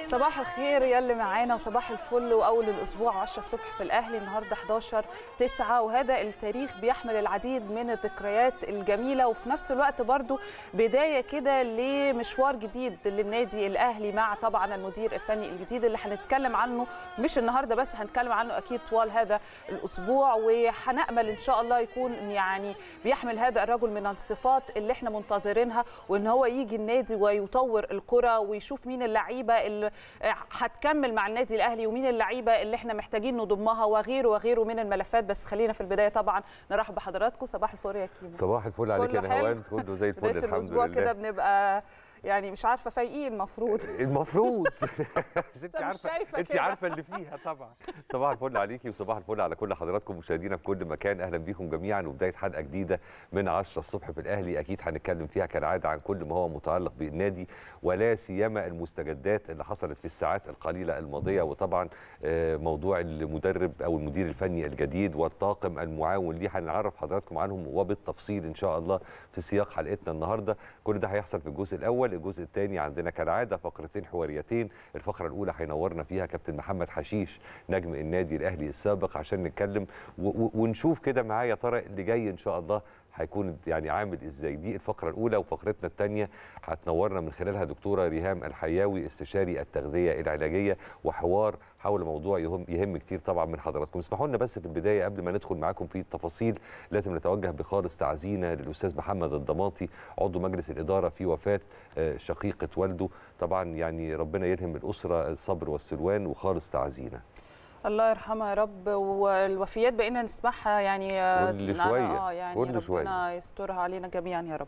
صباح الخير يلي معانا وصباح الفل واول الاسبوع 10 الصبح في الاهلي النهارده 11 9 وهذا التاريخ بيحمل العديد من الذكريات الجميله وفي نفس الوقت برضو بدايه كده لمشوار جديد للنادي الاهلي مع طبعا المدير الفني الجديد اللي هنتكلم عنه مش النهارده بس هنتكلم عنه اكيد طوال هذا الاسبوع وهنامل ان شاء الله يكون يعني بيحمل هذا الرجل من الصفات اللي احنا منتظرينها وان هو يجي النادي ويطور الكره ويشوف مين اللعيبه اللي هتكمل مع النادي الاهلي ومين اللعيبه اللي احنا محتاجين نضمها وغيره وغيره من الملفات بس خلينا في البدايه طبعا نرحب بحضراتكم صباح الفل يا كيمو صباح الفل عليك يا كله حلو. نهوان كله زي الفل بدايه الحمد الاسبوع لله كده بنبقى يعني مش عارفه فايقين المفروض المفروض بس مش انت عارفه شايفة انت كده. عارفه اللي فيها طبعا صباح الفل عليكي وصباح الفل على كل حضراتكم مشاهدينا في كل مكان اهلا بيكم جميعا وبدايه حلقه جديده من 10 الصبح في الاهلي اكيد هنتكلم فيها كالعاده عن كل ما هو متعلق بالنادي ولا سيما المستجدات اللي حصلت في الساعات القليله الماضيه وطبعا آه، موضوع المدرب او المدير الفني الجديد والطاقم المعاون ليه هنعرف حضراتكم عنهم وبالتفصيل ان شاء الله في سياق حلقتنا النهارده كل ده هيحصل في الجزء الاول الجزء الثاني عندنا كالعاده فقرتين حواريتين الفقره الاولى هينورنا فيها كابتن محمد حشيش نجم النادي الاهلي السابق عشان نتكلم و- و- ونشوف كده معاه يا ترى اللي جاي ان شاء الله هيكون يعني عامل ازاي دي الفقره الاولى وفقرتنا الثانيه هتنورنا من خلالها دكتوره ريهام الحياوي استشاري التغذيه العلاجيه وحوار حول موضوع يهم يهم كتير طبعا من حضراتكم اسمحوا لنا بس في البدايه قبل ما ندخل معاكم في التفاصيل لازم نتوجه بخالص تعزينا للاستاذ محمد الضماطي عضو مجلس الاداره في وفاه آه، شقيقه والده طبعا يعني ربنا يلهم الاسره الصبر والسلوان وخالص تعزينا الله يرحمها يا رب والوفيات بقينا نسمعها يعني آه، كل نعم، شوية، اه يعني كل ربنا شوية. يسترها علينا جميعا يا رب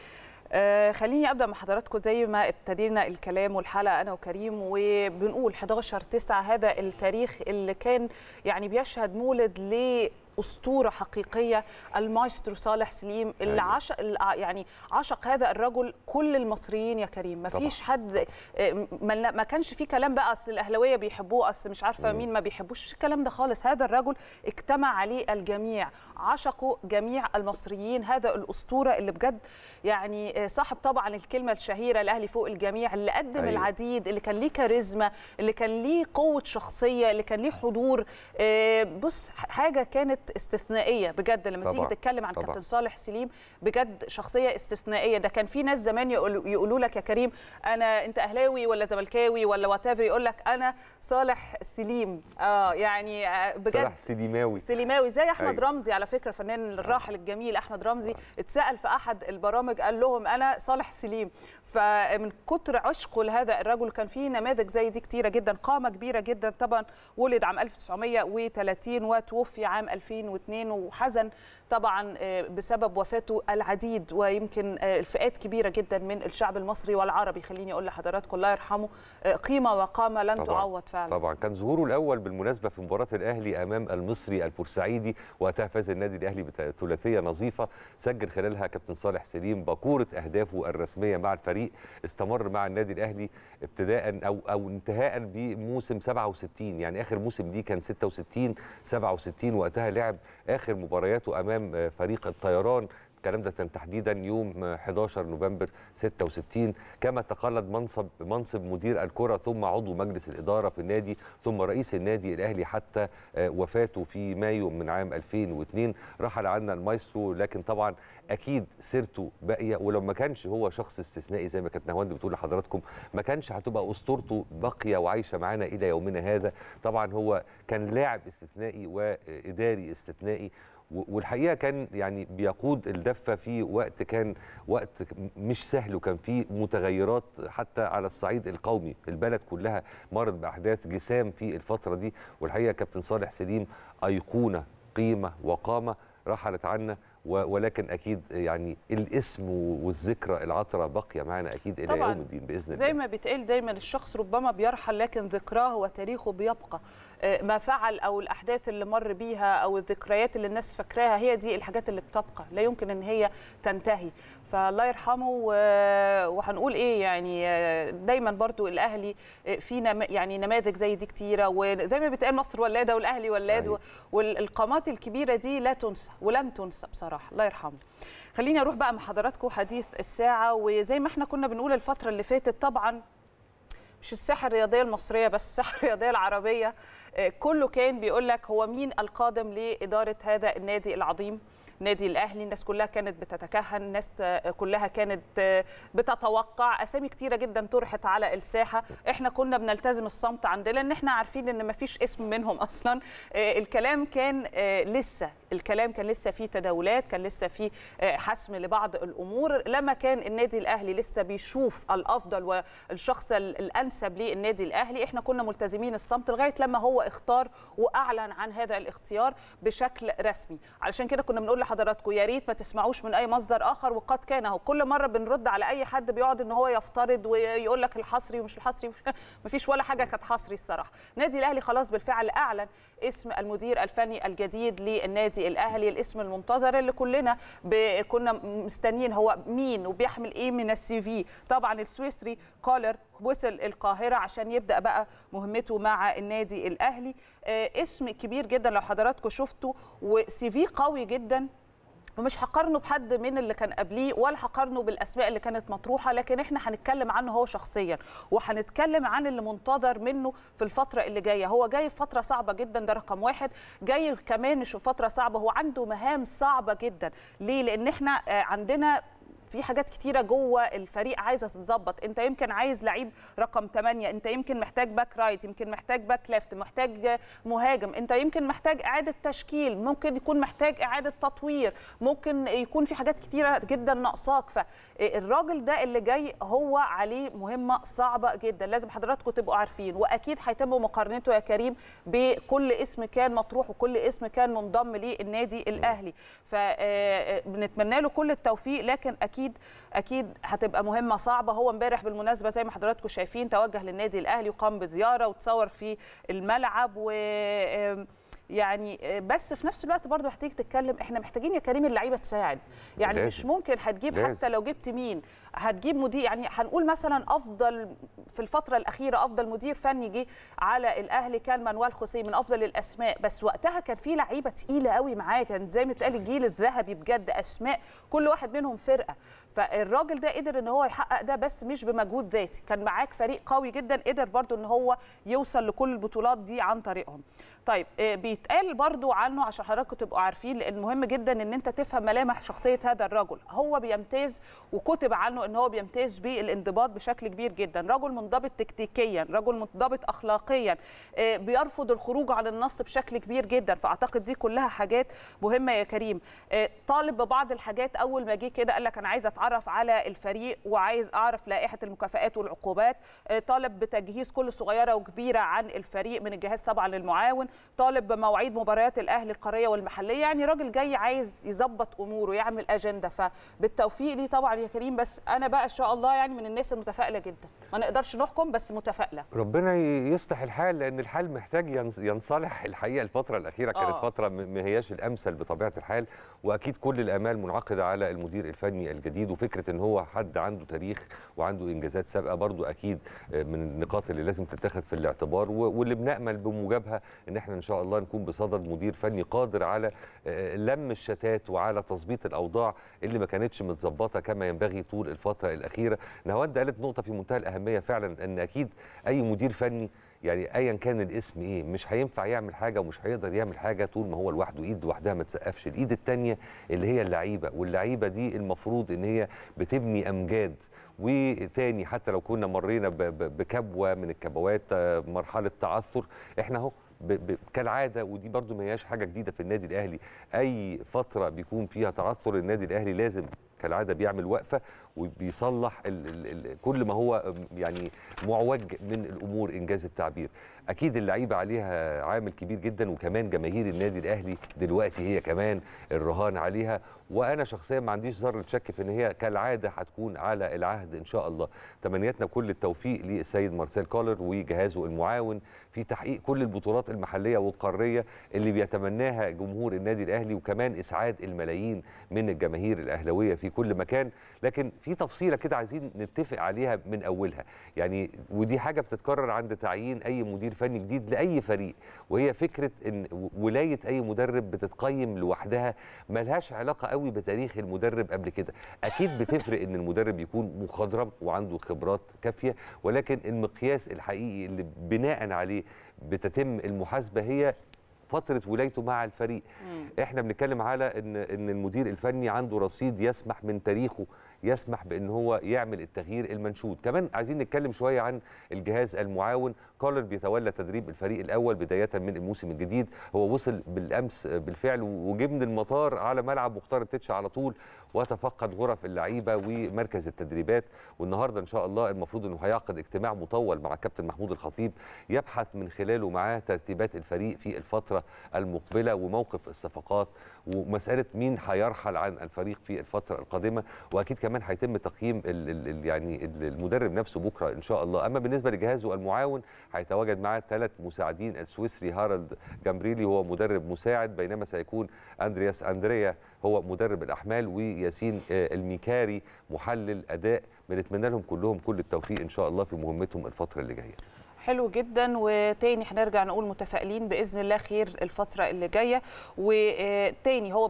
آه خليني ابدا مع حضراتكم زي ما ابتدينا الكلام والحلقه انا وكريم وبنقول 11 9 هذا التاريخ اللي كان يعني بيشهد مولد ل اسطوره حقيقيه المايسترو صالح سليم اللي أيوة. عشق يعني عشق هذا الرجل كل المصريين يا كريم ما فيش حد آه، ما ما كانش في كلام بقى اصل الاهلاويه بيحبوه اصل مش عارفه مم. مين ما بيحبوش مفيش الكلام ده خالص هذا الرجل اجتمع عليه الجميع عشقوا جميع المصريين هذا الاسطوره اللي بجد يعني آه، صاحب طبعا الكلمه الشهيره الاهلي فوق الجميع اللي قدم أيوة. أيوة. العديد اللي كان ليه كاريزما اللي كان ليه قوه شخصيه اللي كان ليه حضور آه، بص حاجه كانت استثنائيه بجد لما طبعاً، تيجي تتكلم عن طبعاً. كابتن صالح سليم بجد شخصيه استثنائيه ده كان في ناس زمان يقولوا يقولوا لك يا كريم انا انت اهلاوي ولا زملكاوي ولا وات يقول لك انا صالح سليم اه يعني آه، بجد صلاح سليماوي سليماوي زي احمد أيوة. رمزي على فكره فنان الراحل الجميل احمد رمزي اتسال في احد البرامج قال لهم انا صالح سليم فمن كتر عشقه لهذا الرجل كان في نماذج زي دي كتيره جدا قامه كبيره جدا طبعا ولد عام 1930 وتوفي عام 2002 وحزن طبعا آه، بسبب وفاته العديد ويمكن آه، الفئات كبيره جدا من الشعب المصري والعربي خليني اقول لحضراتكم الله يرحمه آه، قيمه وقامه لن طبعاً، تعوض فعلا طبعا كان ظهوره الاول بالمناسبه في مباراه الاهلي امام المصري البورسعيدي وقتها فاز النادي الاهلي بثلاثيه نظيفه سجل خلالها كابتن صالح سليم باكوره اهدافه الرسميه مع الفريق استمر مع النادي الاهلي ابتداء او او انتهاء بموسم 67 يعني اخر موسم ليه كان 66 67 وقتها لعب اخر مبارياته امام آه، فريق الطيران الكلام ده كان تحديدا يوم 11 نوفمبر 66 كما تقلد منصب منصب مدير الكره ثم عضو مجلس الاداره في النادي ثم رئيس النادي الاهلي حتى آه، وفاته في مايو من عام 2002 رحل عنا المايسترو لكن طبعا اكيد سيرته باقيه ولو ما كانش هو شخص استثنائي زي ما كانت نهواند بتقول لحضراتكم ما كانش هتبقى اسطورته باقيه وعايشه معانا الى يومنا هذا طبعا هو كان لاعب استثنائي واداري استثنائي و- والحقيقه كان يعني بيقود الدفه في وقت كان وقت مش سهل وكان فيه متغيرات حتى على الصعيد القومي البلد كلها مرت باحداث جسام في الفتره دي والحقيقه كابتن صالح سليم ايقونه قيمه وقامه رحلت عنا و- ولكن اكيد يعني الاسم والذكرى العطره باقيه معنا اكيد الى طبعاً. يوم الدين باذن الله زي ما بيتقال دايما الشخص ربما بيرحل لكن ذكراه وتاريخه بيبقى آه، ما فعل او الاحداث اللي مر بيها او الذكريات اللي الناس فاكراها هي دي الحاجات اللي بتبقى لا يمكن ان هي تنتهي فالله يرحمه و- وهنقول ايه يعني آه، دايما برضو الاهلي آه، في نم... يعني نماذج زي دي كتيره وزي ما بيتقال مصر ولاده والاهلي ولاد أيوة. والقامات الكبيره دي لا تنسى ولن تنسى بصراحه الله يرحمه خليني اروح بقى مع حضراتكم حديث الساعه وزي ما احنا كنا بنقول الفتره اللي فاتت طبعا مش الساحه الرياضيه المصريه بس الساحه الرياضيه العربيه آه، كله كان بيقول لك هو مين القادم لاداره هذا النادي العظيم نادي الاهلي الناس كلها كانت بتتكهن الناس آه، كلها كانت آه، بتتوقع اسامي كتيره جدا طرحت على الساحه احنا كنا بنلتزم الصمت عندنا لان احنا عارفين ان مفيش اسم منهم اصلا آه، الكلام كان آه، لسه الكلام كان لسه فيه تداولات كان لسه فيه آه، حسم لبعض الامور لما كان النادي الاهلي لسه بيشوف الافضل والشخص ال- الانسب للنادي الاهلي احنا كنا ملتزمين الصمت لغايه لما هو اختار واعلن عن هذا الاختيار بشكل رسمي علشان كده كنا بنقول لحضراتكم يا ريت ما تسمعوش من اي مصدر اخر وقد كان اهو كل مره بنرد على اي حد بيقعد ان هو يفترض ويقول لك الحصري ومش الحصري ما فيش ولا حاجه كانت حصري الصراحه النادي الاهلي خلاص بالفعل اعلن اسم المدير الفني الجديد للنادي الاهلي الاسم المنتظر اللي كلنا ب- كنا مستنيين هو مين وبيحمل ايه من السي في طبعا السويسري كولر وصل القاهره عشان يبدا بقى مهمته مع النادي الاهلي آه، اسم كبير جدا لو حضراتكم شفتوا وسي في قوي جدا ومش هقارنه بحد من اللي كان قبليه ولا هقارنه بالاسماء اللي كانت مطروحه لكن احنا هنتكلم عنه هو شخصيا وهنتكلم عن اللي منتظر منه في الفتره اللي جايه هو جاي في فتره صعبه جدا ده رقم واحد جاي كمان مش في فتره صعبه هو عنده مهام صعبه جدا ليه لان احنا آه، عندنا في حاجات كتيره جوه الفريق عايزه تتظبط انت يمكن عايز لعيب رقم 8 انت يمكن محتاج باك رايت يمكن محتاج باك ليفت محتاج مهاجم انت يمكن محتاج اعاده تشكيل ممكن يكون محتاج اعاده تطوير ممكن يكون في حاجات كتيره جدا ناقصاك فالراجل ده اللي جاي هو عليه مهمه صعبه جدا لازم حضراتكم تبقوا عارفين واكيد هيتم مقارنته يا كريم بكل اسم كان مطروح وكل اسم كان منضم للنادي الاهلي فبنتمنى له كل التوفيق لكن اكيد اكيد هتبقى مهمه صعبه هو امبارح بالمناسبه زي ما حضراتكم شايفين توجه للنادي الاهلي وقام بزياره وتصور في الملعب و يعني بس في نفس الوقت برضه هتيجي تتكلم احنا محتاجين يا كريم اللعيبه تساعد يعني لازم. مش ممكن هتجيب لازم. حتى لو جبت مين هتجيب مدير يعني هنقول مثلا افضل في الفتره الاخيره افضل مدير فني جه على الاهلي كان مانويل خوسيه من افضل الاسماء بس وقتها كان في لعيبه تقيله قوي معاه كان زي ما اتقال الجيل الذهبي بجد اسماء كل واحد منهم فرقه فالراجل ده قدر ان هو يحقق ده بس مش بمجهود ذاتي كان معاك فريق قوي جدا قدر برضو ان هو يوصل لكل البطولات دي عن طريقهم طيب آه، بيتقال برضو عنه عشان حضراتكم تبقوا عارفين لان مهم جدا ان انت تفهم ملامح شخصيه هذا الرجل هو بيمتاز وكتب عنه ان هو بيمتاز بالانضباط بشكل كبير جدا رجل منضبط تكتيكيا رجل منضبط اخلاقيا آه، بيرفض الخروج عن النص بشكل كبير جدا فاعتقد دي كلها حاجات مهمه يا كريم آه، طالب ببعض الحاجات اول ما جه كده قال لك انا عايز اتعرف على الفريق وعايز اعرف لائحه المكافآت والعقوبات آه، طالب بتجهيز كل صغيره وكبيره عن الفريق من الجهاز طبعا للمعاون طالب بمواعيد مباريات الاهلي القاريه والمحليه يعني راجل جاي عايز يظبط اموره يعمل اجنده فبالتوفيق ليه طبعا يا كريم بس انا بقى ان شاء الله يعني من الناس المتفائله جدا ما نقدرش نحكم بس متفائله ربنا ي- يصلح الحال لان الحال محتاج ينص- ينصلح الحقيقه الفتره الاخيره كانت آه. فتره م- ما هياش الامثل بطبيعه الحال واكيد كل الامال منعقده على المدير الفني الجديد وفكره ان هو حد عنده تاريخ وعنده انجازات سابقه برضو اكيد آه، من النقاط اللي لازم تتخذ في الاعتبار و- واللي بنامل بموجبها ان احنا ان شاء الله نكون بصدد مدير فني قادر على آه، لم الشتات وعلى تظبيط الاوضاع اللي ما كانتش متظبطه كما ينبغي طول الفتره الاخيره نهاوند قالت نقطه في منتهى الاهميه فعلا ان اكيد اي مدير فني يعني ايا كان الاسم ايه مش هينفع يعمل حاجه ومش هيقدر يعمل حاجه طول ما هو لوحده ايد لوحدها ما تسقفش الايد التانيه اللي هي اللعيبه واللعيبه دي المفروض ان هي بتبني امجاد وتاني حتى لو كنا مرينا ب- ب- بكبوه من الكبوات آه، مرحله تعثر احنا اهو ب- ب- كالعاده ودي برضو ما هياش حاجه جديده في النادي الاهلي اي فتره بيكون فيها تعثر النادي الاهلي لازم كالعاده بيعمل وقفه وبيصلح ال ال ال كل ما هو يعني معوج من الامور انجاز التعبير اكيد اللعيبه عليها عامل كبير جدا وكمان جماهير النادي الاهلي دلوقتي هي كمان الرهان عليها وانا شخصيا ما عنديش ذره شك في ان هي كالعاده هتكون على العهد ان شاء الله تمنياتنا كل التوفيق للسيد مارسيل كولر وجهازه المعاون في تحقيق كل البطولات المحليه والقاريه اللي بيتمناها جمهور النادي الاهلي وكمان اسعاد الملايين من الجماهير الاهلاويه في كل مكان لكن في تفصيله كده عايزين نتفق عليها من اولها يعني ودي حاجه بتتكرر عند تعيين اي مدير فني جديد لاي فريق وهي فكره ان ولايه اي مدرب بتتقيم لوحدها ملهاش علاقه قوي بتاريخ المدرب قبل كده اكيد بتفرق ان المدرب يكون مخضرم وعنده خبرات كافيه ولكن المقياس الحقيقي اللي بناء عليه بتتم المحاسبه هي فتره ولايته مع الفريق مم. احنا بنتكلم على ان ان المدير الفني عنده رصيد يسمح من تاريخه يسمح بان هو يعمل التغيير المنشود كمان عايزين نتكلم شويه عن الجهاز المعاون كولر بيتولى تدريب الفريق الاول بدايه من الموسم الجديد هو وصل بالامس بالفعل وجه من المطار على ملعب مختار التتش على طول وتفقد غرف اللعيبه ومركز التدريبات والنهارده ان شاء الله المفروض انه هيعقد اجتماع مطول مع كابتن محمود الخطيب يبحث من خلاله معاه ترتيبات الفريق في الفتره المقبله وموقف الصفقات ومساله مين هيرحل عن الفريق في الفتره القادمه واكيد كمان هيتم تقييم ال ال ال يعني المدرب نفسه بكره ان شاء الله اما بالنسبه لجهازه المعاون هيتواجد معاه ثلاث مساعدين السويسري هارالد جامبريلي هو مدرب مساعد بينما سيكون اندرياس اندريا هو مدرب الاحمال وياسين الميكاري محلل اداء بنتمنى لهم كلهم كل التوفيق ان شاء الله في مهمتهم الفتره اللي جايه حلو جدا وتاني هنرجع نقول متفائلين باذن الله خير الفتره اللي جايه وتاني هو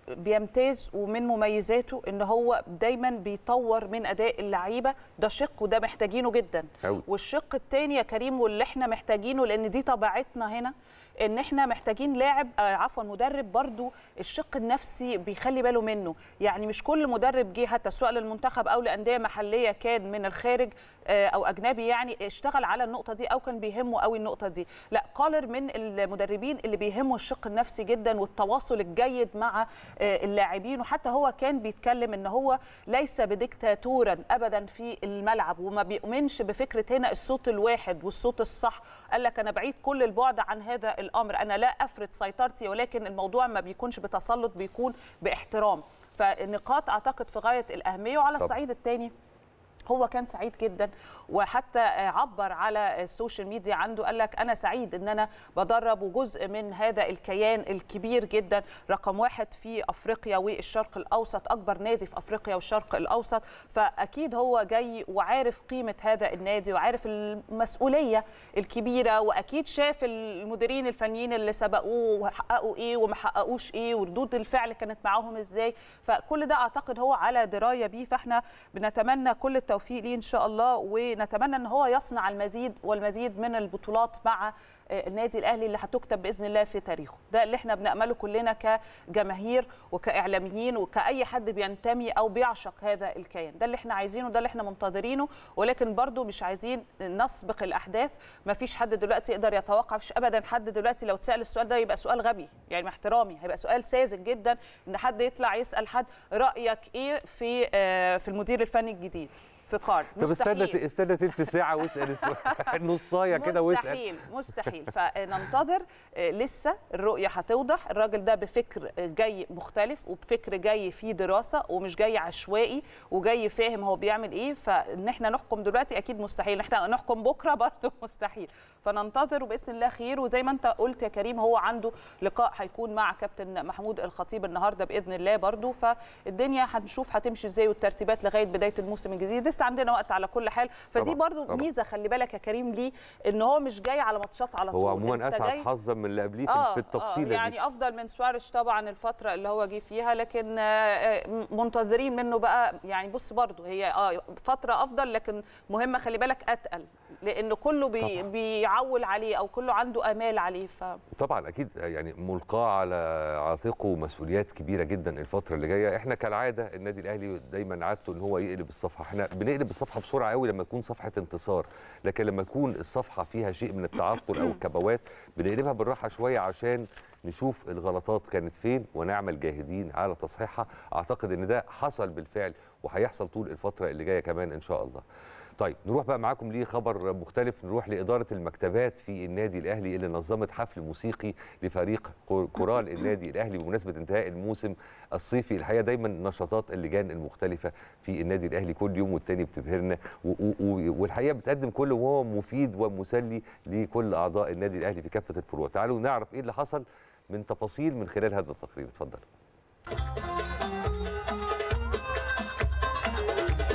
بيمتاز ومن مميزاته ان هو دايما بيطور من اداء اللعيبه ده شق وده محتاجينه جدا أوي. والشق الثاني يا كريم واللي احنا محتاجينه لان دي طبيعتنا هنا ان احنا محتاجين لاعب آه عفوا مدرب برضو الشق النفسي بيخلي باله منه يعني مش كل مدرب جه حتى سواء للمنتخب او لانديه محليه كان من الخارج آه او اجنبي يعني اشتغل على النقطه دي او كان بيهمه قوي النقطه دي لا كولر من المدربين اللي بيهمه الشق النفسي جدا والتواصل الجيد مع آه اللاعبين وحتى هو كان بيتكلم ان هو ليس بديكتاتورا ابدا في الملعب وما بيؤمنش بفكره هنا الصوت الواحد والصوت الصح قال لك انا بعيد كل البعد عن هذا الامر انا لا افرض سيطرتي ولكن الموضوع ما بيكونش بتسلط بيكون باحترام فنقاط اعتقد في غايه الاهميه وعلى طبعا. الصعيد الثاني هو كان سعيد جدا وحتى عبر على السوشيال ميديا عنده قال لك انا سعيد ان انا بدرب وجزء من هذا الكيان الكبير جدا رقم واحد في افريقيا والشرق الاوسط اكبر نادي في افريقيا والشرق الاوسط فاكيد هو جاي وعارف قيمه هذا النادي وعارف المسؤوليه الكبيره واكيد شاف المديرين الفنيين اللي سبقوه وحققوا ايه وما حققوش ايه وردود الفعل كانت معاهم ازاي فكل ده اعتقد هو على درايه بيه فاحنا بنتمنى كل التوفيق ليه ان شاء الله ونتمنى ان هو يصنع المزيد والمزيد من البطولات مع النادي الاهلي اللي هتكتب باذن الله في تاريخه ده اللي احنا بنامله كلنا كجماهير وكاعلاميين وكاي حد بينتمي او بيعشق هذا الكيان ده اللي احنا عايزينه ده اللي احنا منتظرينه ولكن برضو مش عايزين نسبق الاحداث ما فيش حد دلوقتي يقدر يتوقع مش ابدا حد دلوقتي لو اتسال السؤال ده يبقى سؤال غبي يعني مع احترامي هيبقى سؤال ساذج جدا ان حد يطلع يسال حد رايك ايه في في المدير الفني الجديد في قارد طب استنى استنى تلت ساعه واسال السؤال نصايه كده واسال مستحيل مستحيل فننتظر لسه الرؤيه هتوضح الراجل ده بفكر جاي مختلف وبفكر جاي فيه دراسه ومش جاي عشوائي وجاي فاهم هو بيعمل ايه فان احنا نحكم دلوقتي اكيد مستحيل احنا نحكم بكره برضه مستحيل فننتظر وباذن الله خير وزي ما انت قلت يا كريم هو عنده لقاء هيكون مع كابتن محمود الخطيب النهارده باذن الله برضه فالدنيا هنشوف هتمشي ازاي والترتيبات لغايه بدايه الموسم الجديد لسه عندنا وقت على كل حال فدي طبعاً، برضو طبعاً. ميزه خلي بالك يا كريم ليه ان هو مش جاي على ماتشات على طول هو عموما أنت اسعد جاي- حظا من اللي قبليه في- آه في التفصيله آه دي يعني افضل من سواريش طبعا الفتره اللي هو جه فيها لكن آه، آه، منتظرين منه بقى يعني بص برضو هي اه فتره افضل لكن مهمه خلي بالك اتقل لان كله بي طبعاً. بيعول عليه او كله عنده امال عليه ف طبعا اكيد يعني ملقاه على عاتقه مسؤوليات كبيره جدا الفتره اللي جايه احنا كالعاده النادي الاهلي دايما عادته ان هو يقلب الصفحه احنا بنقلب الصفحه بسرعه قوي لما تكون صفحه انتصار لكن لما تكون الصفحه فيها شيء من التعثر او الكبوات بنقلبها بالراحه شويه عشان نشوف الغلطات كانت فين ونعمل جاهدين على تصحيحها اعتقد ان ده حصل بالفعل وهيحصل طول الفتره اللي جايه كمان ان شاء الله طيب نروح بقى معاكم لخبر مختلف نروح لإدارة المكتبات في النادي الأهلي اللي نظمت حفل موسيقي لفريق كور- كورال النادي الأهلي بمناسبة انتهاء الموسم الصيفي الحقيقة دايما نشاطات اللجان المختلفة في النادي الأهلي كل يوم والتاني بتبهرنا و- و- و- والحقيقة بتقدم كل وهو مفيد ومسلي لكل أعضاء النادي الأهلي في كافة الفروع تعالوا نعرف إيه اللي حصل من تفاصيل من خلال هذا التقرير اتفضل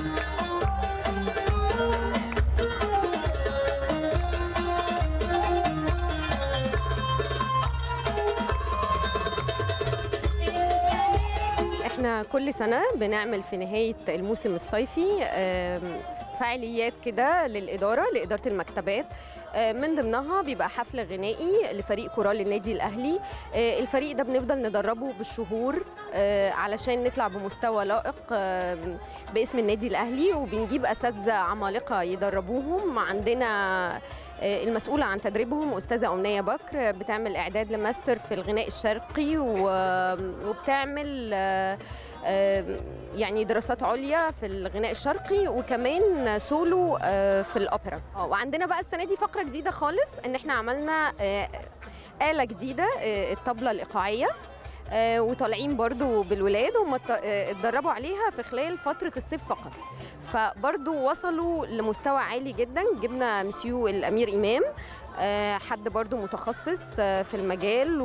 كل سنة بنعمل في نهاية الموسم الصيفي آم، فعاليات كده للإدارة لإدارة المكتبات آه، من ضمنها بيبقى حفل غنائي لفريق كورال النادي الأهلي آه، الفريق ده بنفضل ندربه بالشهور آه، علشان نطلع بمستوى لائق آم، باسم النادي الأهلي وبنجيب أساتذة عمالقة يدربوهم عندنا آه، المسؤولة عن تدريبهم أستاذة أمنية بكر بتعمل إعداد لماستر في الغناء الشرقي و- وبتعمل آه، آه، يعني دراسات عليا في الغناء الشرقي وكمان سولو آه، في الأوبرا آه، وعندنا بقى السنة دي فقرة جديدة خالص إن إحنا عملنا آه، آلة جديدة آه، الطبلة الإيقاعية آه، وطالعين برضو بالولاد هم ات- آه، اتدربوا عليها في خلال فترة الصيف فقط فبرضو وصلوا لمستوى عالي جدا جبنا مسيو الأمير إمام آه، حد برضو متخصص آه، في المجال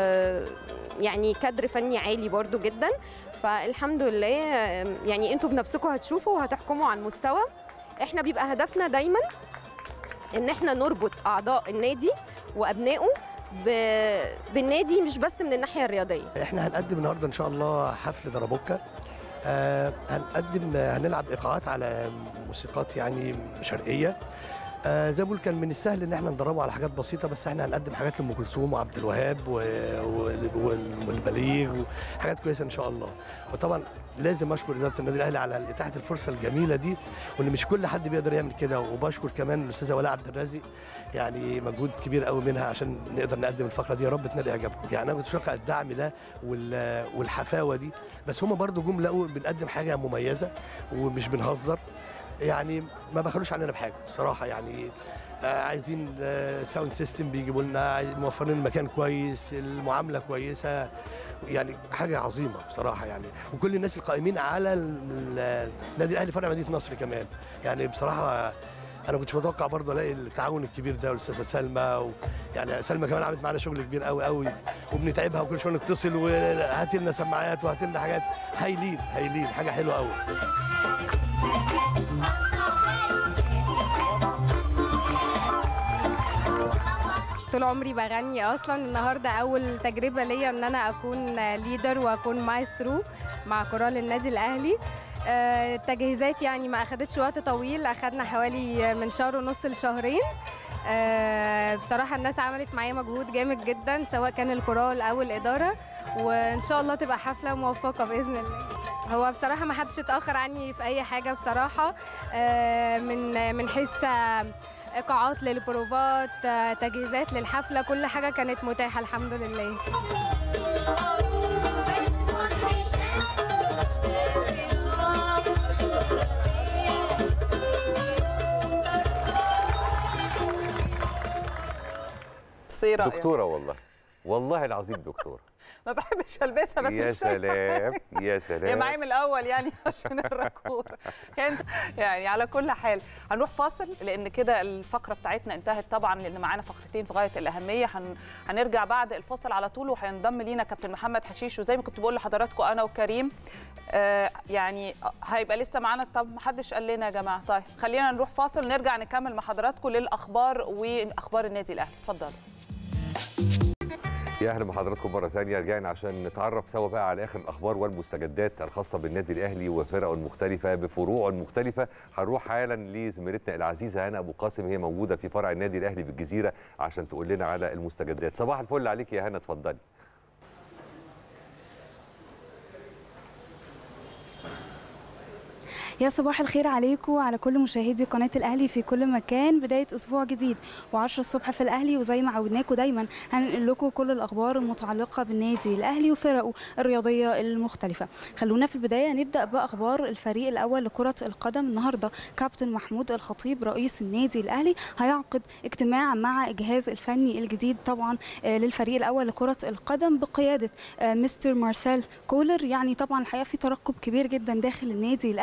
ويعني كادر فني عالي برضو جدا فالحمد لله آه، يعني انتوا بنفسكم هتشوفوا وهتحكموا على المستوى احنا بيبقى هدفنا دايما ان احنا نربط اعضاء النادي وابنائه ب- بالنادي مش بس من الناحيه الرياضيه احنا هنقدم النهارده ان شاء الله حفل دربوكا آه هنقدم هنلعب ايقاعات على موسيقات يعني شرقيه آه زي ما بقول كان من السهل ان احنا ندربه على حاجات بسيطه بس احنا هنقدم حاجات لام كلثوم وعبد الوهاب و- و- والبليغ وحاجات كويسه ان شاء الله وطبعا لازم اشكر اداره النادي الاهلي على اتاحه الفرصه الجميله دي وان مش كل حد بيقدر يعمل كده وبشكر كمان الاستاذه ولاء عبد الرازق يعني مجهود كبير قوي منها عشان نقدر نقدم الفقره دي يا رب تنال اعجابكم يعني انا كنت شاكر الدعم ده وال- والحفاوه دي بس هم برضو جم لقوا بنقدم حاجه مميزه ومش بنهزر يعني ما بخلوش علينا بحاجه بصراحه يعني آه، عايزين آه، ساوند سيستم بيجيبوا لنا عايز- موفرين المكان كويس المعامله كويسه يعني حاجه عظيمه بصراحه يعني وكل الناس القائمين على ال- ال- النادي الاهلي فرع مدينه نصر كمان يعني بصراحه انا كنتش متوقع برضه الاقي التعاون الكبير ده والاستاذه سلمى و... يعني سلمى كمان عملت معانا شغل كبير قوي قوي وبنتعبها وكل شويه نتصل وهات لنا سماعات وهات لنا حاجات هايلين هايلين حاجه حلوه قوي طول عمري بغني اصلا النهارده اول تجربه ليا ان انا اكون ليدر واكون مايسترو مع كورال النادي الاهلي آه، التجهيزات يعني ما اخدتش وقت طويل اخدنا حوالي من شهر ونص لشهرين آه، بصراحه الناس عملت معايا مجهود جامد جدا سواء كان الكورال او الاداره وان شاء الله تبقى حفله موفقه باذن الله هو بصراحه ما حدش اتاخر عني في اي حاجه بصراحه آه، من من حيث آه، ايقاعات للبروفات آه، تجهيزات للحفله كل حاجه كانت متاحه الحمد لله قصيره يعني. دكتوره والله والله العظيم دكتوره ما بحبش البسها بس يا مش شايفة. سلام يا هي سلام معايا من الاول يعني عشان الركوره كان يعني على كل حال هنروح فاصل لان كده الفقره بتاعتنا انتهت طبعا لان معانا فقرتين في غايه الاهميه هن... هنرجع بعد الفاصل على طول وهينضم لينا كابتن محمد حشيش وزي ما كنت بقول لحضراتكم انا وكريم آه يعني هيبقى لسه معانا طب ما حدش قال لنا يا جماعه طيب خلينا نروح فاصل نرجع نكمل مع حضراتكم للاخبار واخبار النادي الاهلي اتفضلوا يا اهلا بحضراتكم مره ثانيه رجعنا عشان نتعرف سوا بقى على اخر الاخبار والمستجدات الخاصه بالنادي الاهلي وفرقه المختلفه بفروعه المختلفه هنروح حالا لزميلتنا العزيزه هنا ابو قاسم هي موجوده في فرع النادي الاهلي بالجزيره عشان تقول لنا على المستجدات صباح الفل عليك يا هنا اتفضلي يا صباح الخير عليكم وعلى كل مشاهدي قناة الأهلي في كل مكان بداية أسبوع جديد و10 الصبح في الأهلي وزي ما عودناكم دايما هننقل لكم كل الأخبار المتعلقة بالنادي الأهلي وفرقه الرياضية المختلفة خلونا في البداية نبدأ بأخبار الفريق الأول لكرة القدم النهاردة كابتن محمود الخطيب رئيس النادي الأهلي هيعقد اجتماع مع الجهاز الفني الجديد طبعا آه، للفريق الأول لكرة القدم بقيادة آه، مستر مارسيل كولر يعني طبعا الحقيقة في ترقب كبير جدا داخل النادي الأهلي